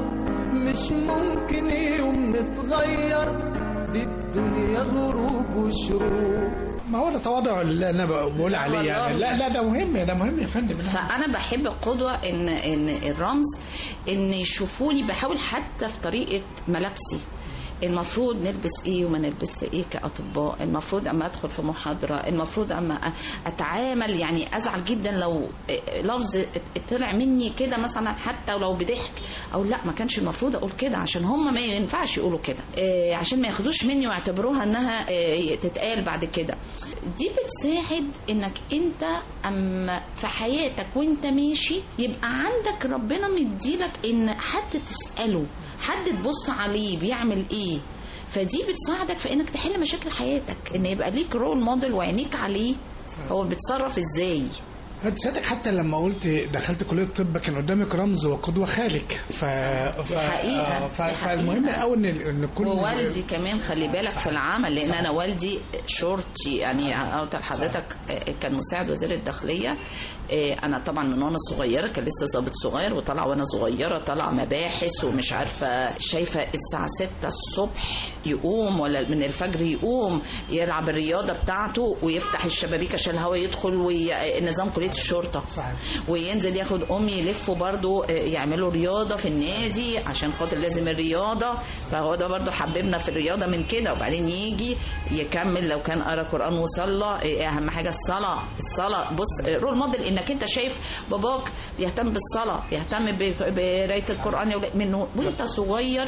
مش ممكن يوم نتغير دي الدنيا غروب وشروق ما هو ده تواضع اللي انا بقول عليه يعني والله. لا لا ده مهم ده مهم يا فندم فانا بحب القدوه ان ان الرمز ان يشوفوني بحاول حتى في طريقه ملابسي المفروض نلبس ايه وما نلبس ايه كاطباء المفروض اما ادخل في محاضره المفروض اما أ- اتعامل يعني ازعل جدا لو لفظ طلع مني كده مثلا حتى ولو بضحك او لا ما كانش المفروض اقول كده عشان هم ما ينفعش يقولوا كده إيه، عشان ما ياخدوش مني ويعتبروها انها إيه، تتقال بعد كده دي بتساعد انك انت اما في حياتك وانت ماشي يبقى عندك ربنا مديلك ان حد تساله حد تبص عليه بيعمل ايه فدي بتساعدك في انك تحل مشاكل حياتك ان يبقى ليك رول موديل وعينيك عليه هو بيتصرف ازاي انت ساعتك حتى لما قلت دخلت كليه الطب كان قدامك رمز وقدوه خالق ف... ف... حقيقة، آه، ف... دي فالمهم حقيقة. قوي ان ان كل ووالدي كمان خلي بالك في العمل لان انا والدي شرطي يعني قلت لحضرتك كان مساعد وزير الداخليه انا طبعا من وانا صغيره كان لسه ضابط صغير وطلع وانا صغيره طلع مباحث ومش عارفه شايفه الساعه 6 الصبح يقوم ولا من الفجر يقوم يلعب الرياضه بتاعته ويفتح الشبابيك عشان الهواء يدخل ونظام كليه الشرطه صحيح. وينزل ياخد امي يلفوا برضو آه، يعملوا رياضه في النادي عشان خاطر لازم الرياضه فهو ده برضو حببنا في الرياضه من كده وبعدين يجي يكمل لو كان قرا قران وصلى آه، اهم حاجه الصلاه الصلاه بص آه، رول موديل انك انت شايف باباك يهتم بالصلاه يهتم ب- بقرايه القران يا ولاد- من وانت صغير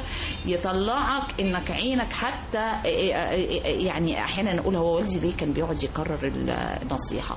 يطلعك انك عينك حتى آه، آه، آه، يعني احيانا نقول هو والدي ليه كان بيقعد يكرر النصيحه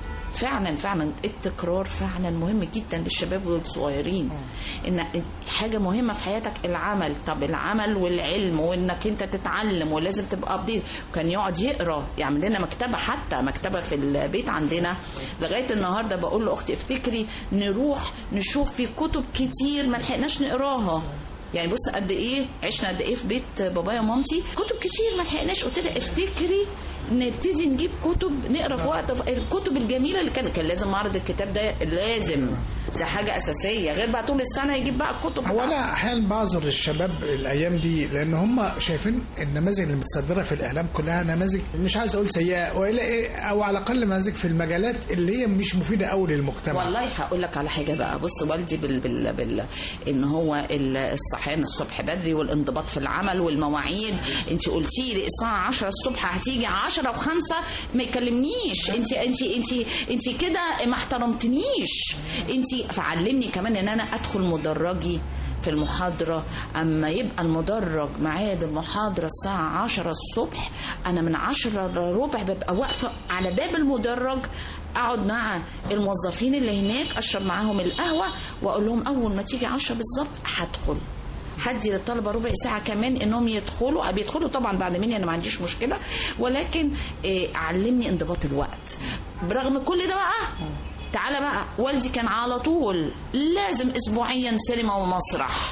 فعلا فعلا التكرار فعلا مهم جدا للشباب والصغيرين ان حاجه مهمه في حياتك العمل طب العمل والعلم وانك انت تتعلم ولازم تبقى ابديت وكان يقعد يقرا يعمل لنا مكتبه حتى مكتبه في البيت عندنا لغايه النهارده بقول لاختي افتكري نروح نشوف في كتب كتير ما لحقناش نقراها يعني بص قد ايه عشنا قد ايه في بيت بابايا ومامتي كتب كتير ما لحقناش قلت لها افتكري نبتدي نجيب كتب نقرا في وقت الكتب الجميله اللي كان كان لازم معرض الكتاب ده لازم ده حاجه اساسيه غير بقى طول السنه يجيب بقى الكتب هو انا احيانا بعذر الشباب الايام دي لان هم شايفين النماذج اللي متصدره في الاعلام كلها نماذج مش عايز اقول سيئه والا ايه او على الاقل نماذج في المجالات اللي هي مش مفيده قوي للمجتمع والله هقول لك على حاجه بقى بص والدي بال بال بال ان هو ال- الصحيان الصبح بدري والانضباط في العمل والمواعيد انت قلتي لي الساعه 10 الصبح هتيجي 10 و5 ما يكلمنيش انت انت انت انت كده ما احترمتنيش انت فعلمني كمان ان انا ادخل مدرجي في المحاضرة أما يبقى المدرج ميعاد المحاضرة الساعة 10 الصبح أنا من 10 ربع ببقى واقفة على باب المدرج اقعد مع الموظفين اللي هناك اشرب معاهم القهوه واقول لهم اول ما تيجي 10 بالظبط هدخل هدي للطلبه ربع ساعه كمان انهم يدخلوا بيدخلوا طبعا بعد مني انا ما عنديش مشكله ولكن إيه علمني انضباط الوقت برغم كل ده بقى تعالى بقى والدي كان على طول لازم اسبوعيا سينما ومسرح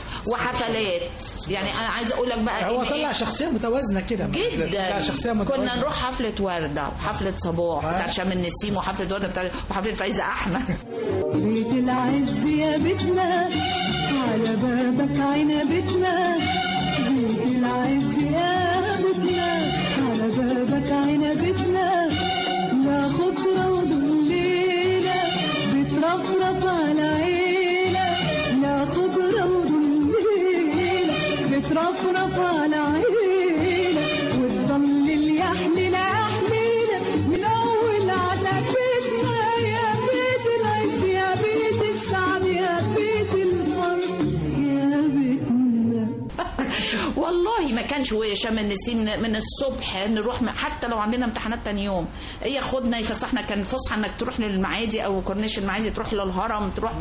وحفلات يعني انا عايزه اقول لك بقى هو إن طلع إيه؟ شخصية متوازنة كده جدا طلع شخصية متوازنة كنا نروح حفلة وردة وحفلة صباح آه. بتاع شام النسيم وحفلة وردة بتاع وحفلة فايزة أحمد بيت العز يا بيتنا على بابك عنبتنا بيت العز يا بيتنا على بابك عنبتنا لا خضرة ودليلة بترفرف على عيلة لا خضرة ودليلة بترفرف على عيلة وتضلل يحلل يحليلة من أول عتبتنا يا بيت العز يا بيت السعد يا بيت الفرح يا بيتنا والله ما كانش شام النسيم من الصبح نروح م- حتى لو عندنا امتحانات تاني يوم ياخدنا يفسحنا كان فسحه انك تروح للمعادي او كورنيش المعادي تروح للهرم تروح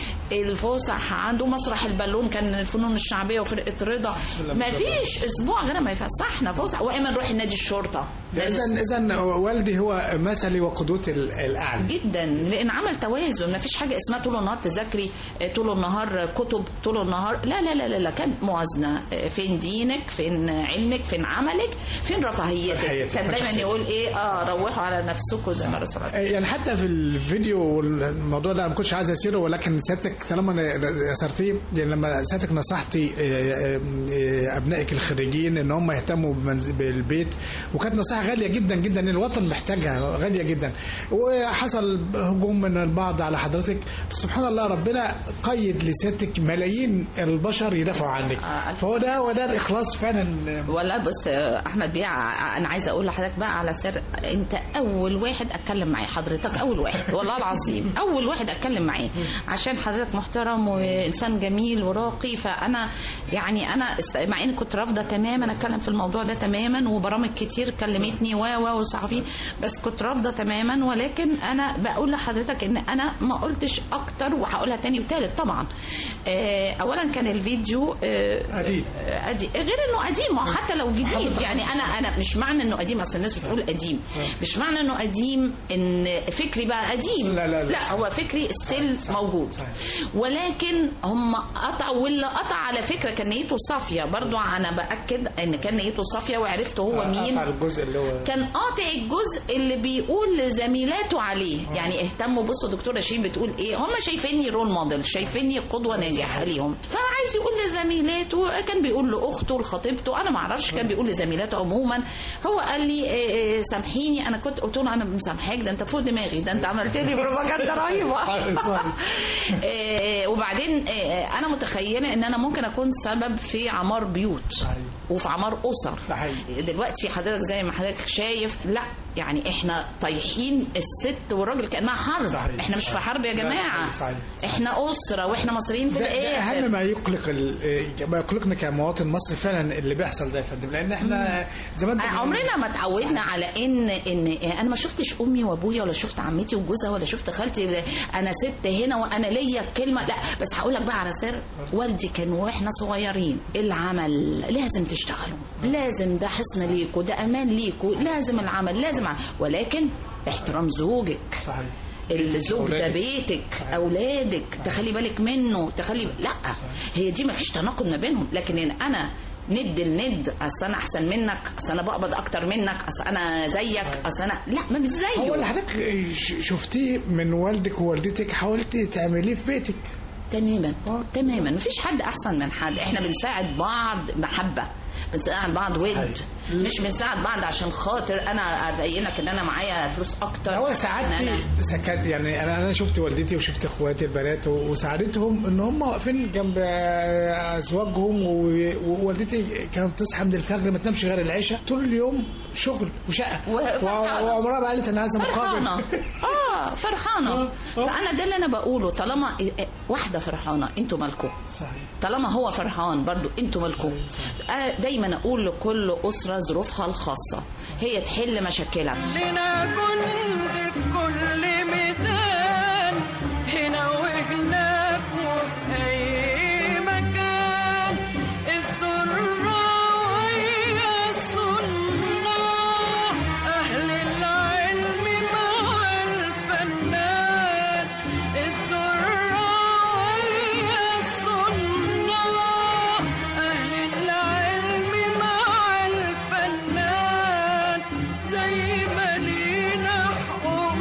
الفسح عنده مسرح البالون كان الفنون الشعبيه وفرقه رضا ما فيش اسبوع غير ما يفسحنا فسح واما نروح نادي الشرطه اذا اذا والدي هو مثلي وقدوتي ال- الاعلى جدا لان عمل توازن ما فيش حاجه اسمها طول النهار تذاكري آه، طول النهار كتب طول النهار لا لا لا لا, لا. كان موازنه آه، فين دينك فين علمك فين عملك فين رفاهيتك رفاهيتك، كان فين دايما شخصيتك. يقول ايه اه روحوا على نفسكم زي ما الرسول قال. يعني حتى في الفيديو الموضوع ده انا ما كنتش عايز اسيره ولكن سيادتك طالما اثرتيه يعني لما سيادتك نصحتي آه، آه، آه، ابنائك الخريجين ان هم يهتموا بمنز- بالبيت وكانت نصيحه لانها غاليه جدا جدا الوطن محتاجها غاليه جدا وحصل هجوم من البعض على حضرتك بس سبحان الله ربنا قيد لسيادتك ملايين البشر يدافعوا عنك آه، فهو ده هو ده الاخلاص فعلا ولا بس آه، احمد بيع انا عايزه اقول لحضرتك بقى على سر انت اول واحد اتكلم معاه حضرتك اول واحد والله العظيم اول واحد اتكلم معاه عشان حضرتك محترم وانسان جميل وراقي فانا يعني انا است- مع اني كنت رافضه تماما اتكلم في الموضوع ده تماما وبرامج كتير كلمتني و و وصحفي بس كنت رافضه تماما ولكن انا بقول لحضرتك ان انا ما قلتش اكتر وهقولها تاني وتالت طبعا آه، اولا كان الفيديو آه، قديم. آه، قديم غير انه قديم ما هو حتى لو جديد يعني انا انا مش معنى انه قديم اصل الناس بتقول قديم مش معنى انه قديم ان فكري بقى قديم لا، لا، لا. لا هو فكري ستيل موجود صحيح. ولكن هم قطعوا واللي قطع على فكره كان نيته صافيه برضو انا باكد ان كان نيته صافيه وعرفت هو مين قطع الجزء اللي هو كان قاطع الجزء اللي بيقول لزميلاته عليه يعني اهتموا بصوا دكتوره شيرين بتقول ايه هم شايفيني رول موديل شايفيني قدوه ناجحه ليهم فعايز يقول لزميلاته كان بيقول لاخته لخطيبته انا ما اعرفش كان بيقول لزميلاته عموما هو قال لي إيه إيه سامحيني انا كنت قلت له انا مسامحاك ده انت فوق دماغي ده انت عملت لي بروباجندا رهيبه إيه، وبعدين إيه، انا متخيله ان انا ممكن اكون سبب في عمار بيوت صحيح. وفي عمار اسر ده حقيقي. دلوقتي حضرتك زي ما حضرتك شايف لا يعني احنا طايحين الست والراجل كانها حرب صحيح. احنا مش في حرب يا لا، جماعه صحيح، صحيح، صحيح. احنا اسره واحنا مصريين في ده, ده الاخر اهم ما يقلق ال- ما يقلقنا كمواطن مصري فعلا اللي بيحصل ده يا فندم لان احنا زمان آه، عمرنا ما اتعودنا على ان ان انا ما شفتش امي وابويا ولا شفت عمتي وجوزها ولا شفت خالتي انا ست هنا وانا ليا كلمه لا بس هقول لك بقى على سر والدي كان واحنا صغيرين العمل لازم تشتغلوا لازم ده حصن ليكوا ده امان ليكوا لازم العمل لازم ع- ولكن احترام زوجك صحيح الزوج ده أولادك. بيتك اولادك تخلي بالك منه تخلي لا هي دي ما فيش تناقض ما بينهم لكن إن انا ند الند اصل انا احسن منك اصل انا بقبض اكتر منك اصل انا زيك اصل انا لا ما مش هو اللي زيه حضرتك ش- شفتيه من والدك ووالدتك حاولتي تعمليه في بيتك تماما تماما مفيش حد احسن من حد احنا بنساعد بعض محبه بنساعد بعض ود صحيح. مش بنساعد بعض عشان خاطر انا ابينك ان انا معايا فلوس اكتر هو إن ساعدتي أنا- سكت يعني انا انا شفت والدتي وشفت اخواتي البنات و- وساعدتهم ان هم واقفين جنب ازواجهم و- ووالدتي كانت تصحى من الفجر ما تنامش غير العشاء طول اليوم شغل وشقه وفرحانة. و- وعمرها ما قالت انا عايزه فرحانة مقابل اه فرحانة فأنا ده اللي أنا بقوله طالما واحدة فرحانة أنتوا مالكم صحيح طالما هو فرحان برضو انتوا مالكم آه، دايما اقول لكل اسره ظروفها الخاصه هي تحل مشاكلها لنا جند في كل ميدان هنا وهناك وفي أي مكان الزراع ويا الصناع أهل العلم مع الفنان الزراع ويا الصناع أهل العلم مع الفنان زي ما لينا حقوق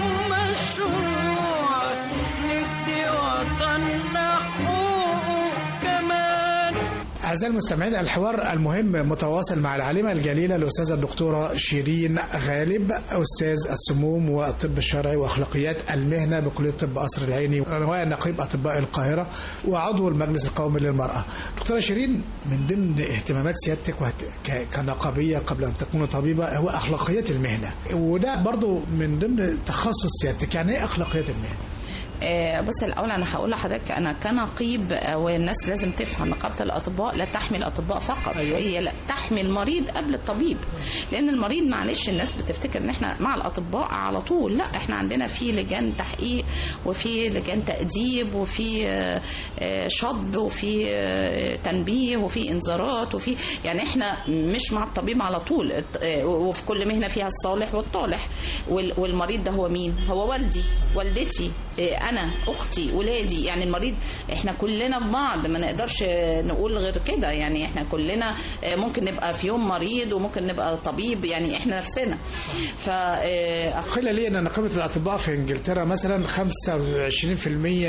مشروع ندي وطننا حقوق كمان أعزائي المستمعين الحوار المهم متواصل مع العالمة الجليلة الأستاذة الدكتورة شيرين غالب أستاذ السموم والطب الشرعي وأخلاقيات المهنة بكلية طب قصر العيني ونقيب أطباء القاهرة وعضو المجلس القومي للمرأة دكتورة شيرين من ضمن اهتمامات سيادتك وهت- ك- كنقابية قبل أن تكون طبيبة هو أخلاقيات المهنة وده برضو من ضمن تخصص سيادتك يعني إيه أخلاقيات المهنة؟ آه، بص الاول انا هقول لحضرتك انا كنقيب آه، والناس لازم تفهم نقابه الاطباء لا تحمي الاطباء فقط أيوة. هي لا تحمي المريض قبل الطبيب لان المريض معلش الناس بتفتكر ان احنا مع الاطباء على طول لا احنا عندنا في لجان تحقيق وفي لجان تاديب وفي آه، آه، شطب وفي آه، تنبيه وفي انذارات وفي يعني احنا مش مع الطبيب على طول الت- آه، وفي كل مهنه فيها الصالح والطالح وال- والمريض ده هو مين هو والدي والدتي آه، انا اختي ولادي يعني المريض احنا كلنا ببعض ما نقدرش نقول غير كده يعني احنا كلنا ممكن نبقى في يوم مريض وممكن نبقى طبيب يعني احنا نفسنا ف قيل لي ان نقابه الاطباء في انجلترا مثلا 25%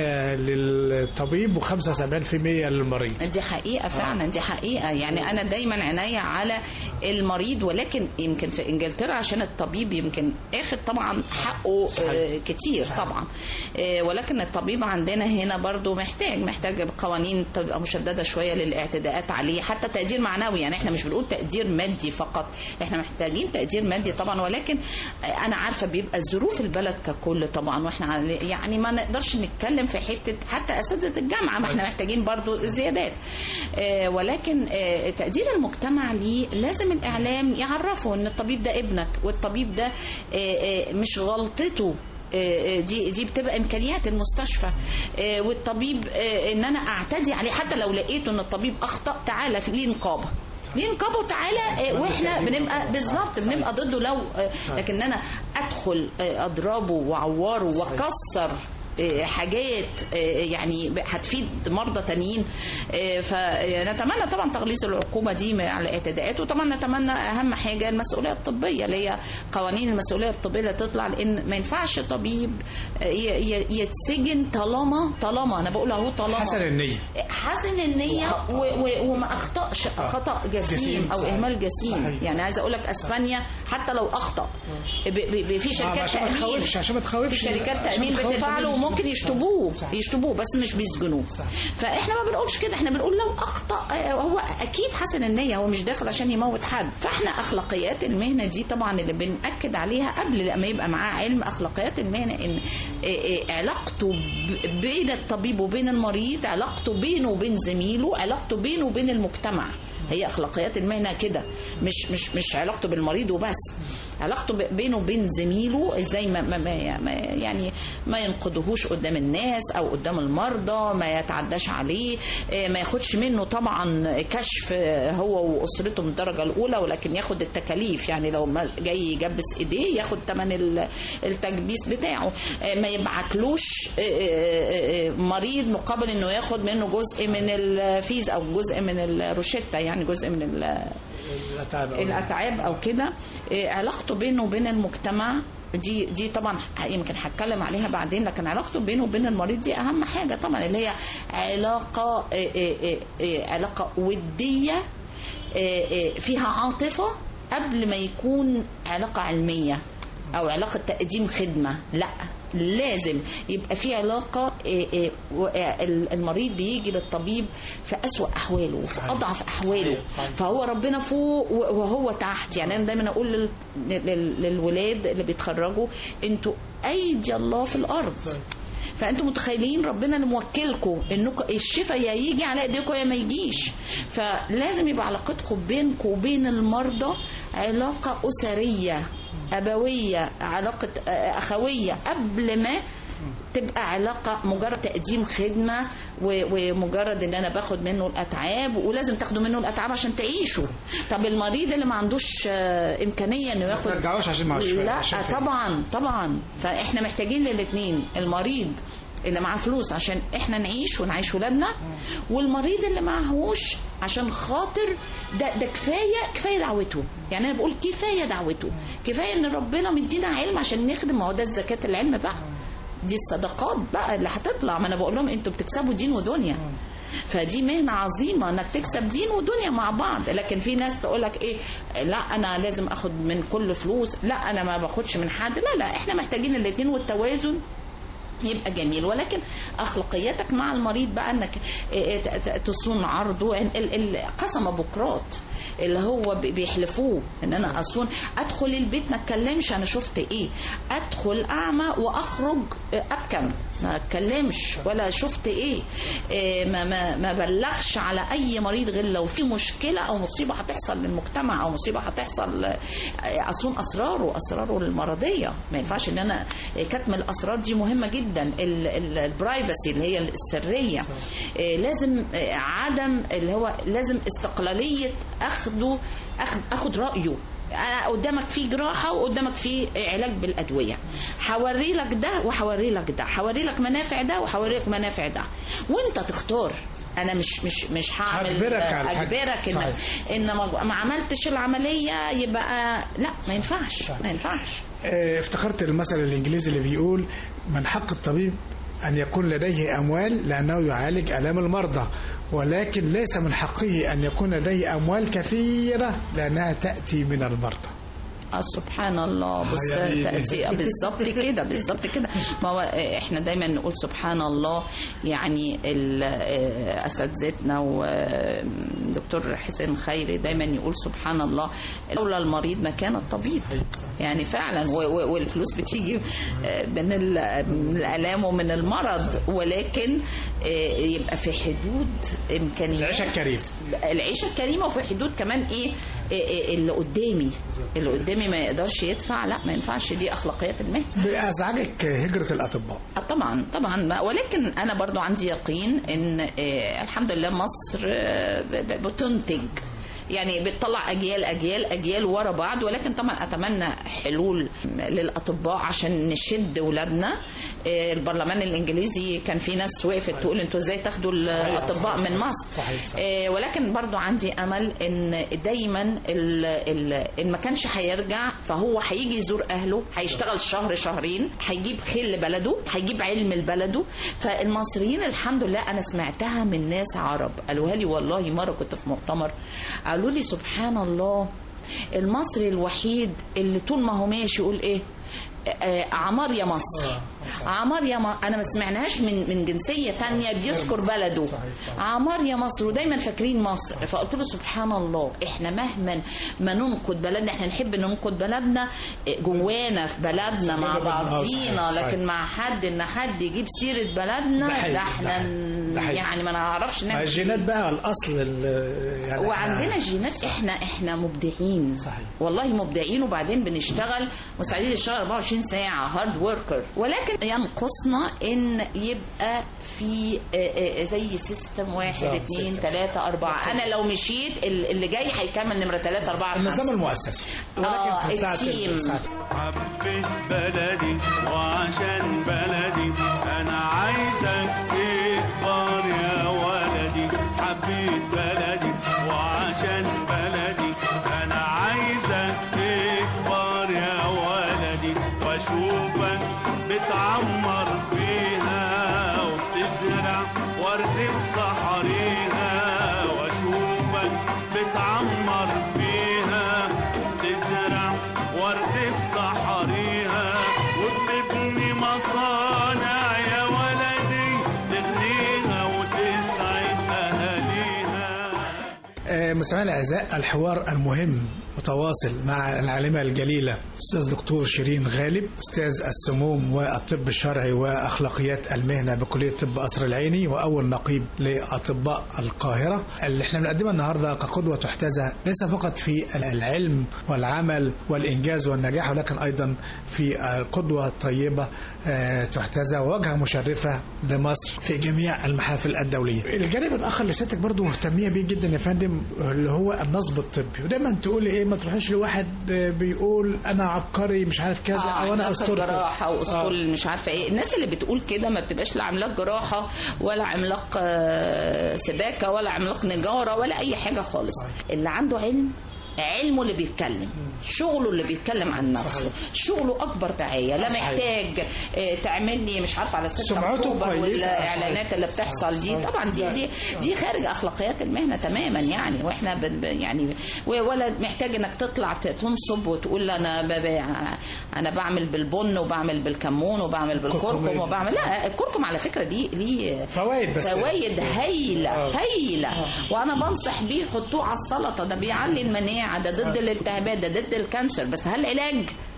للطبيب و75% للمريض دي حقيقه فعلا دي حقيقه يعني انا دايما عناية على المريض ولكن يمكن في انجلترا عشان الطبيب يمكن اخد طبعا حقه آه، كتير طبعا آه، ولكن الطبيب عندنا هنا برضو محتاج محتاج قوانين تبقى مشدده شويه للاعتداءات عليه حتى تقدير معنوي يعني احنا مش بنقول تقدير مادي فقط احنا محتاجين تقدير مادي طبعا ولكن آه، انا عارفه بيبقى ظروف البلد ككل طبعا واحنا عن- يعني ما نقدرش نتكلم في حته حتى اساتذه الجامعه ما احنا محتاجين برضو زيادات آه، ولكن آه، تقدير المجتمع ليه لازم الاعلام يعرفه ان الطبيب ده ابنك والطبيب ده آه، آه، مش غلطته آه، آه، دي دي بتبقى امكانيات المستشفى آه، والطبيب آه، ان انا اعتدي عليه حتى لو لقيته ان الطبيب اخطا تعالى في ليه نقابه ليه نقابه وتعالى آه، واحنا بنبقى بالظبط بنبقى ضده لو آه، لكن انا ادخل آه، اضربه واعوره واكسر آه، حاجات آه، يعني هتفيد مرضى تانيين آه، فنتمنى طبعا تغليظ العقوبه دي على الاعتداءات وطبعا نتمنى اهم حاجه المسؤوليه الطبيه اللي هي قوانين المسؤوليه الطبيه اللي تطلع لان ما ينفعش طبيب آه، ي- ي- يتسجن طالما طالما انا بقول اهو طالما حسن النيه حسن النية و و وما أخطأش خطأ جسيم جسيم، أو صحيح. إهمال جسيم صحيح. يعني عايزة أقول لك أسبانيا حتى لو أخطأ ب- ب- ب- في آه، شركات عشان ما تأمين تخوفش عشان ما تخوفش في شركات عشان تأمين ما تخوفش بتدفع له الناس. وممكن صح. يشطبوه صح. يشطبوه بس مش بيسجنوه صح. فإحنا ما بنقولش كده إحنا بنقول لو أخطأ آه، هو أكيد حسن النية هو مش داخل عشان يموت حد فإحنا أخلاقيات المهنة دي طبعا اللي بنأكد عليها قبل لما يبقى معاه علم أخلاقيات المهنة إن آه، آه، علاقته ب- بين الطبيب وبين المريض علاقته بينه وبين زميله علاقته بينه وبين المجتمع هي اخلاقيات المهنه كده مش مش مش علاقته بالمريض وبس علاقته ب- بينه وبين زميله ازاي ما, ما, ما ما- يعني ما ينقدهوش قدام الناس او قدام المرضى ما يتعداش عليه آه، ما ياخدش منه طبعا كشف آه، هو واسرته من الدرجه الاولى ولكن ياخد التكاليف يعني لو ما جاي يجبس ايديه ياخد ثمن التكبيس بتاعه آه، ما يبعتلوش آه، آه، آه، مريض مقابل انه ياخد منه جزء من الفيز او جزء من الروشته يعني جزء من ال- الأتعاب أو- الاتعاب او كده إيه، علاقته بينه وبين المجتمع دي دي طبعا يمكن هتكلم عليها بعدين لكن علاقته بينه وبين المريض دي اهم حاجه طبعا اللي هي علاقه إيه، إيه، إيه، إيه، علاقه وديه إيه، إيه، فيها عاطفه قبل ما يكون علاقه علميه او علاقه تقديم خدمه لا لازم يبقى في علاقه إيه إيه و- آه، المريض بيجي للطبيب في اسوا احواله وفي صحيح. اضعف احواله صحيح. صحيح. فهو ربنا فوق و- وهو تحت يعني انا دايما اقول لل- لل- للولاد اللي بيتخرجوا انتوا ايدي الله في الارض فانتوا متخيلين ربنا اللي موكلكم انكم الشفاء يا يجي على ايديكم يا ما يجيش فلازم يبقى علاقتكم بينكم وبين المرضى علاقه اسريه ابويه علاقه آه، اخويه قبل ما تبقى علاقة مجرد تقديم خدمة و- ومجرد ان انا باخد منه الاتعاب ولازم تاخدوا منه الاتعاب عشان تعيشوا طب المريض اللي ما عندوش آه، امكانية انه ياخد ترجعوش عشان معهوش فلوس، لا عشان فلوس. طبعا طبعا فاحنا محتاجين للاثنين المريض اللي معاه فلوس عشان احنا نعيش ونعيش ولادنا والمريض اللي معهوش عشان خاطر ده ده كفايه كفايه دعوته يعني انا بقول كفايه دعوته كفايه ان ربنا مدينا علم عشان نخدم ما هو ده الزكاه العلم بقى دي الصدقات بقى اللي هتطلع ما انا بقول لهم انتوا بتكسبوا دين ودنيا فدي مهنة عظيمة انك تكسب دين ودنيا مع بعض لكن في ناس تقول لك ايه لا انا لازم اخد من كل فلوس لا انا ما باخدش من حد لا لا احنا محتاجين الاثنين والتوازن يبقى جميل ولكن اخلاقياتك مع المريض بقى انك ت- ت- تصون عرضه ال- ال- القسم بكرات اللي هو بي- بيحلفوه ان انا اصون ادخل البيت ما اتكلمش انا شفت ايه ادخل اعمى واخرج ابكم ما اتكلمش ولا شفت ايه إيه، ما ما ما بلغش على اي مريض غير لو في مشكله او مصيبه هتحصل للمجتمع او مصيبه هتحصل آه، اصون اسراره اسراره المرضيه ما ينفعش ان انا كتم الاسرار دي مهمه جدا البرايفسي اللي هي السريه آه، لازم آه، عدم اللي هو لازم استقلاليه اخده اخد اخد رايه أنا قدامك في جراحه وقدامك في علاج بالادويه هوري لك ده وهوري لك ده هوري لك منافع ده وهوري لك منافع ده وانت تختار انا مش مش مش هعمل هجبرك على الحاجة. اجبرك ان صحيح. ان ما ما عملتش العمليه يبقى لا ما ينفعش ما ينفعش آه، افتكرت المثل الانجليزي اللي بيقول من حق الطبيب ان يكون لديه اموال لانه يعالج الام المرضى ولكن ليس من حقه ان يكون لديه اموال كثيره لانها تاتي من المرضى آه سبحان الله بس يعني- تأتي بالظبط كده بالظبط كده ما هو احنا دايما نقول سبحان الله يعني ال- آه، اساتذتنا ودكتور حسين خيري دايما يقول سبحان الله لولا المريض ما كان الطبيب يعني فعلا و- و- والفلوس بتيجي آه، من ال- من الالام ومن المرض ولكن آه، يبقى في حدود امكانيات العيشه الكريمه العيشه الكريمه وفي حدود كمان ايه إيه إيه اللي قدامي اللي قدامي ما يقدرش يدفع لا ما ينفعش دي اخلاقيات المهنه بأزعجك هجرة الأطباء آه طبعا طبعا ولكن انا برضو عندي يقين ان آه، الحمد لله مصر آه، ب- ب- بتنتج يعني بتطلع اجيال اجيال اجيال ورا بعض ولكن طبعا اتمنى حلول للاطباء عشان نشد ولادنا آه، البرلمان الانجليزي كان في ناس وقفت تقول انتوا ازاي تاخدوا الاطباء من مصر صحيح، صحيح. آه، ولكن برضو عندي امل ان دايما ال- ال- ان ما كانش هيرجع فهو هيجي يزور اهله هيشتغل شهر شهرين هيجيب خير لبلده هيجيب علم لبلده فالمصريين الحمد لله انا سمعتها من ناس عرب قالوها لي والله مره كنت في مؤتمر قالوا لي سبحان الله المصري الوحيد اللي طول ما هو ماشي يقول ايه آه، عمار يا مصر عمار يا مصر انا ما سمعناهاش من من جنسيه تانية بيذكر بلده عمار يا مصر ودايما فاكرين مصر فقلت له سبحان الله احنا مهما ما ننقد بلدنا احنا نحب ننقد بلدنا جوانا في بلدنا مع آه، بعضينا صحيح، صحيح. لكن مع حد ان حد يجيب سيره بلدنا ده حقيقي، ده احنا ده حقيقي. يعني ما نعرفش مع نعمل الجينات بقى الأصل ال- يعني وعندنا جينات احنا احنا مبدعين صحيح. والله مبدعين وبعدين بنشتغل مستعدين نشتغل 24 ساعه هارد وركر ولكن ينقصنا ان يبقى في آه، آه، زي سيستم واحد بالظبط، اثنين سيستم. ثلاثه اربعه انا لو مشيت ال- اللي جاي هيكمل نمره ثلاثه اربعه النظام خمسه المؤسسي آه، ولكن ساعة التيم. ساعة حبيت بلدي وعشان بلدي انا عايزك تكبر يا ولدي حبيت بلدي وعشان بلدي انا عايزك تكبر يا ولدي واشوفك بتعمر فيها وبتزرع ورد في صحريها واشوفك بتعمر فيها وبتزرع ورد في صحريها وبتبني مصانع يا ولدي تغنيها وتسعد اهاليها آه، مستمعينا الاعزاء الحوار المهم متواصل مع العالمه الجليله استاذ دكتور شيرين غالب استاذ السموم والطب الشرعي واخلاقيات المهنه بكليه طب قصر العيني واول نقيب لاطباء القاهره اللي احنا بنقدمها النهارده كقدوه تحتذى ليس فقط في العلم والعمل والانجاز والنجاح ولكن ايضا في القدوه الطيبه آه، تحتذى وواجهه مشرفه لمصر في جميع المحافل الدوليه. الجانب الاخر اللي سيادتك برضه مهتميه بيه جدا يا فندم اللي هو النصب الطبي ودايما تقولي ايه ما تروحيش لواحد بيقول انا عبقري مش عارف كذا آه، او انا عملاق اسطورتك جراحه واصول مش عارفه ايه الناس اللي بتقول كده ما بتبقاش لا عملاق جراحه ولا عملاق آه، سباكه ولا عملاق نجاره ولا اي حاجه خالص اللي عنده علم علمه اللي بيتكلم شغله اللي بيتكلم عن نفسه شغله اكبر دعايه لا صحيح. محتاج آه، تعمل لي مش عارفه على 6 سمعته اكتوبر كويسة. والاعلانات اللي بتحصل دي صحيح. طبعا دي دي دي خارج اخلاقيات المهنه تماما يعني واحنا بن ب- يعني و- ولا محتاج انك تطلع ت- تنصب وتقول انا ب- ب- انا بعمل بالبن وبعمل بالكمون وبعمل بالكركم كركم. وبعمل لا الكركم على فكره دي ليه فوائد بس فوائد هايله آه. هايله وانا بنصح بيه حطوه على السلطه ده بيعلي المناعه ده ضد الالتهابات ده ضد الكانسر بس هل علاج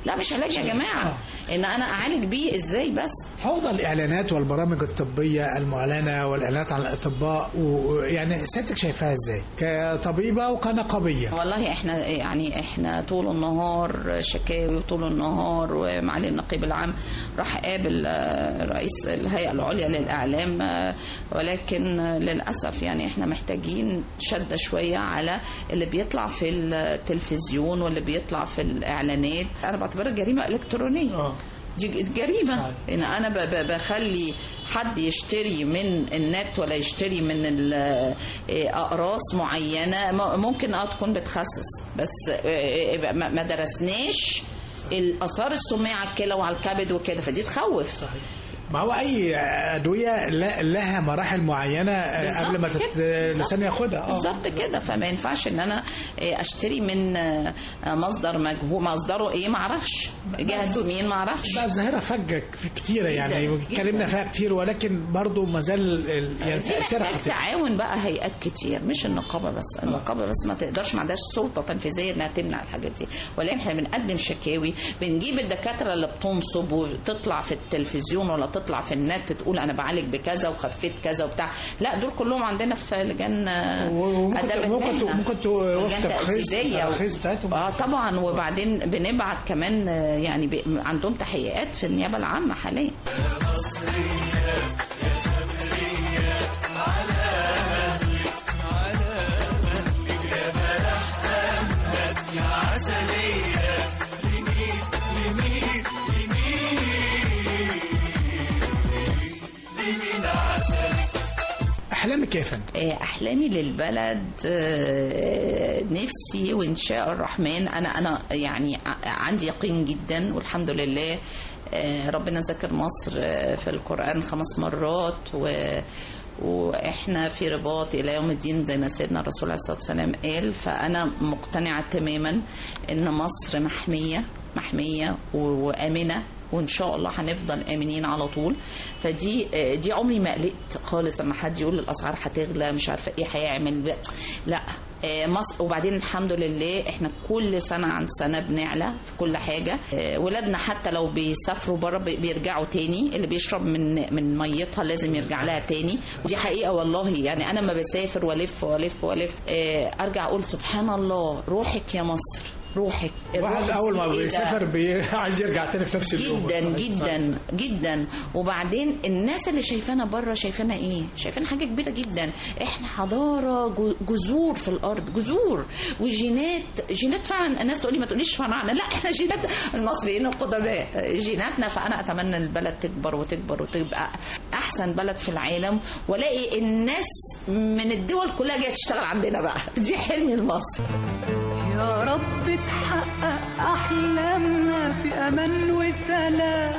لا مش علاج يا جماعه ان انا اعالج بيه ازاي بس فوضى الاعلانات والبرامج الطبيه المعلنه والاعلانات عن الاطباء ويعني سيادتك شايفاها ازاي كطبيبه وكنقابيه والله احنا يعني احنا طول النهار شكاوي وطول النهار ومعالي النقيب العام راح قابل آه، رئيس الهيئه العليا للاعلام آه، ولكن آه، للاسف يعني احنا محتاجين شده شويه على اللي بيطلع في التلفزيون واللي بيطلع في الاعلانات انا بعتبرها جريمه الكترونيه اه دي جريمه صحيح. ان انا ب- ب- بخلي حد يشتري من النت ولا يشتري من ال- آه، اقراص معينه م- ممكن اه تكون بتخسس بس آه، آه، ما ما درسناش الاثار السميه على الكلى وعلى الكبد وكده فدي تخوف صحيح. ما هو اي ادويه لا- لها مراحل معينه آه، قبل ما بالظبط تت... كده. الانسان ياخدها اه بالظبط كده فما ينفعش ان انا آه، اشتري من آه، مصدر مجهول مصدره ايه ما اعرفش جهته مين ما اعرفش بقى الظاهره فجه كتيره يعني جداً، اتكلمنا جداً. فيها كتير ولكن برضو ما زال ال- يعني دي تاثيرها محتاج خطير تعاون بقى هيئات كتير مش النقابه بس النقابه بس ما تقدرش ما عندهاش سلطه تنفيذيه انها تمنع الحاجات دي ولكن احنا بنقدم شكاوي بنجيب الدكاتره اللي بتنصب وتطلع في التلفزيون ولا تطلع في النت تقول انا بعالج بكذا وخفيت كذا وبتاع لا دول كلهم عندنا في لجان آه، وممكن آداب ممكن المهنة. ممكن توقف لجان ترخيص تأديبية و- الترخيص بتاعتهم اه طبعا وبعدين بنبعت كمان آه، يعني ب- عندهم تحقيقات في النيابه العامه حاليا احلامك يا فندم آه، احلامي للبلد آه، نفسي وان شاء الرحمن انا انا يعني ع- عندي يقين جدا والحمد لله آه، ربنا ذكر مصر آه، في القران خمس مرات و واحنا في رباط الى يوم الدين زي ما سيدنا الرسول عليه الصلاه والسلام قال فانا مقتنعه تماما ان مصر محميه محميه و- وامنه وان شاء الله هنفضل امنين على طول فدي آه، دي عمري ما قلقت خالص لما حد يقول الاسعار هتغلى مش عارفه ايه هيعمل لا آه، مصر وبعدين الحمد لله احنا كل سنه عن سنه بنعلى في كل حاجه آه، ولادنا حتى لو بيسافروا بره بي- بيرجعوا تاني اللي بيشرب من من ميتها لازم يرجع لها تاني دي حقيقه والله يعني انا ما بسافر والف والف والف آه، ارجع اقول سبحان الله روحك يا مصر روحك الواحد الروح اول دي ما إيه ده؟ بيسافر بي... عايز يرجع تاني في نفس اليوم جدا صحيح، جدا جدا وبعدين الناس اللي شايفانا بره شايفانا ايه شايفانا حاجه كبيره جدا احنا حضاره جو- جذور في الارض جذور وجينات جينات فعلا الناس تقول لي ما تقوليش فراعنه لا احنا جينات المصريين القدماء جيناتنا فانا اتمنى البلد تكبر وتكبر وتبقى احسن بلد في العالم والاقي الناس من الدول كلها جايه تشتغل عندنا بقى دي حلمي لمصر يا رب تحقق أحلامنا في أمان وسلام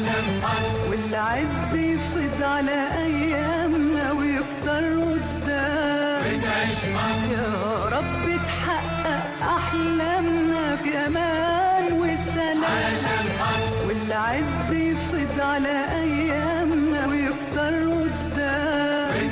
والعز يفيض على أيامنا ويكتر قدام يا رب تحقق أحلامنا في أمان وسلام والعز يفيض على أيامنا ويكتر قدام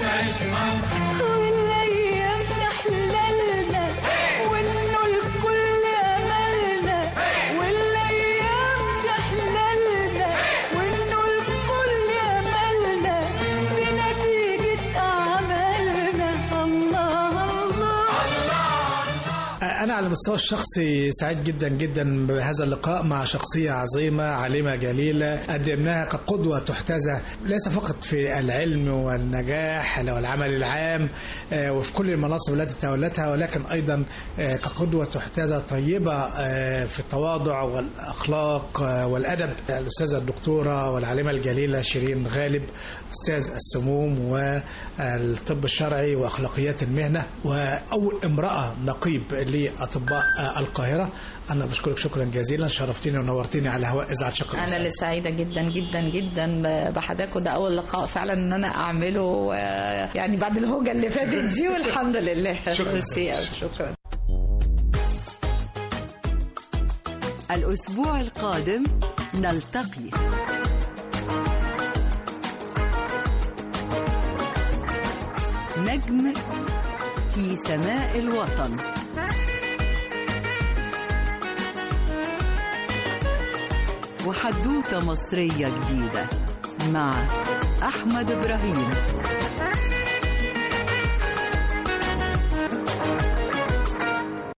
والايام تحللنا وانه الكل املنا والايام تحللنا وانه الكل املنا بنتيجه اعمالنا الله الله أنا على المستوى الشخصي سعيد جدا جدا بهذا اللقاء مع شخصية عظيمة عالمة جليلة قدمناها كقدوة تحتذى ليس فقط في العلم والنجاح والعمل العام آه، وفي كل المناصب التي تولتها ولكن أيضا آه، كقدوة تحتذى طيبة آه، في التواضع والأخلاق آه، والأدب الأستاذة الدكتورة والعالمة الجليلة شيرين غالب أستاذ السموم والطب الشرعي وأخلاقيات المهنة وأول امرأة نقيب لأطباء آه، القاهرة أنا بشكرك شكرا جزيلا شرفتني ونورتني على هواء إذاعة شكرا انا اللي سعيده جدا جدا جدا بحضرتك وده اول لقاء فعلا ان انا اعمله آه، يعني بعد الهوجه اللي فاتت دي والحمد لله شكراً. ميرسي أوي، شكرا الأسبوع القادم نلتقي نجم في سماء الوطن وحدوتة مصرية جديدة مع أحمد إبراهيم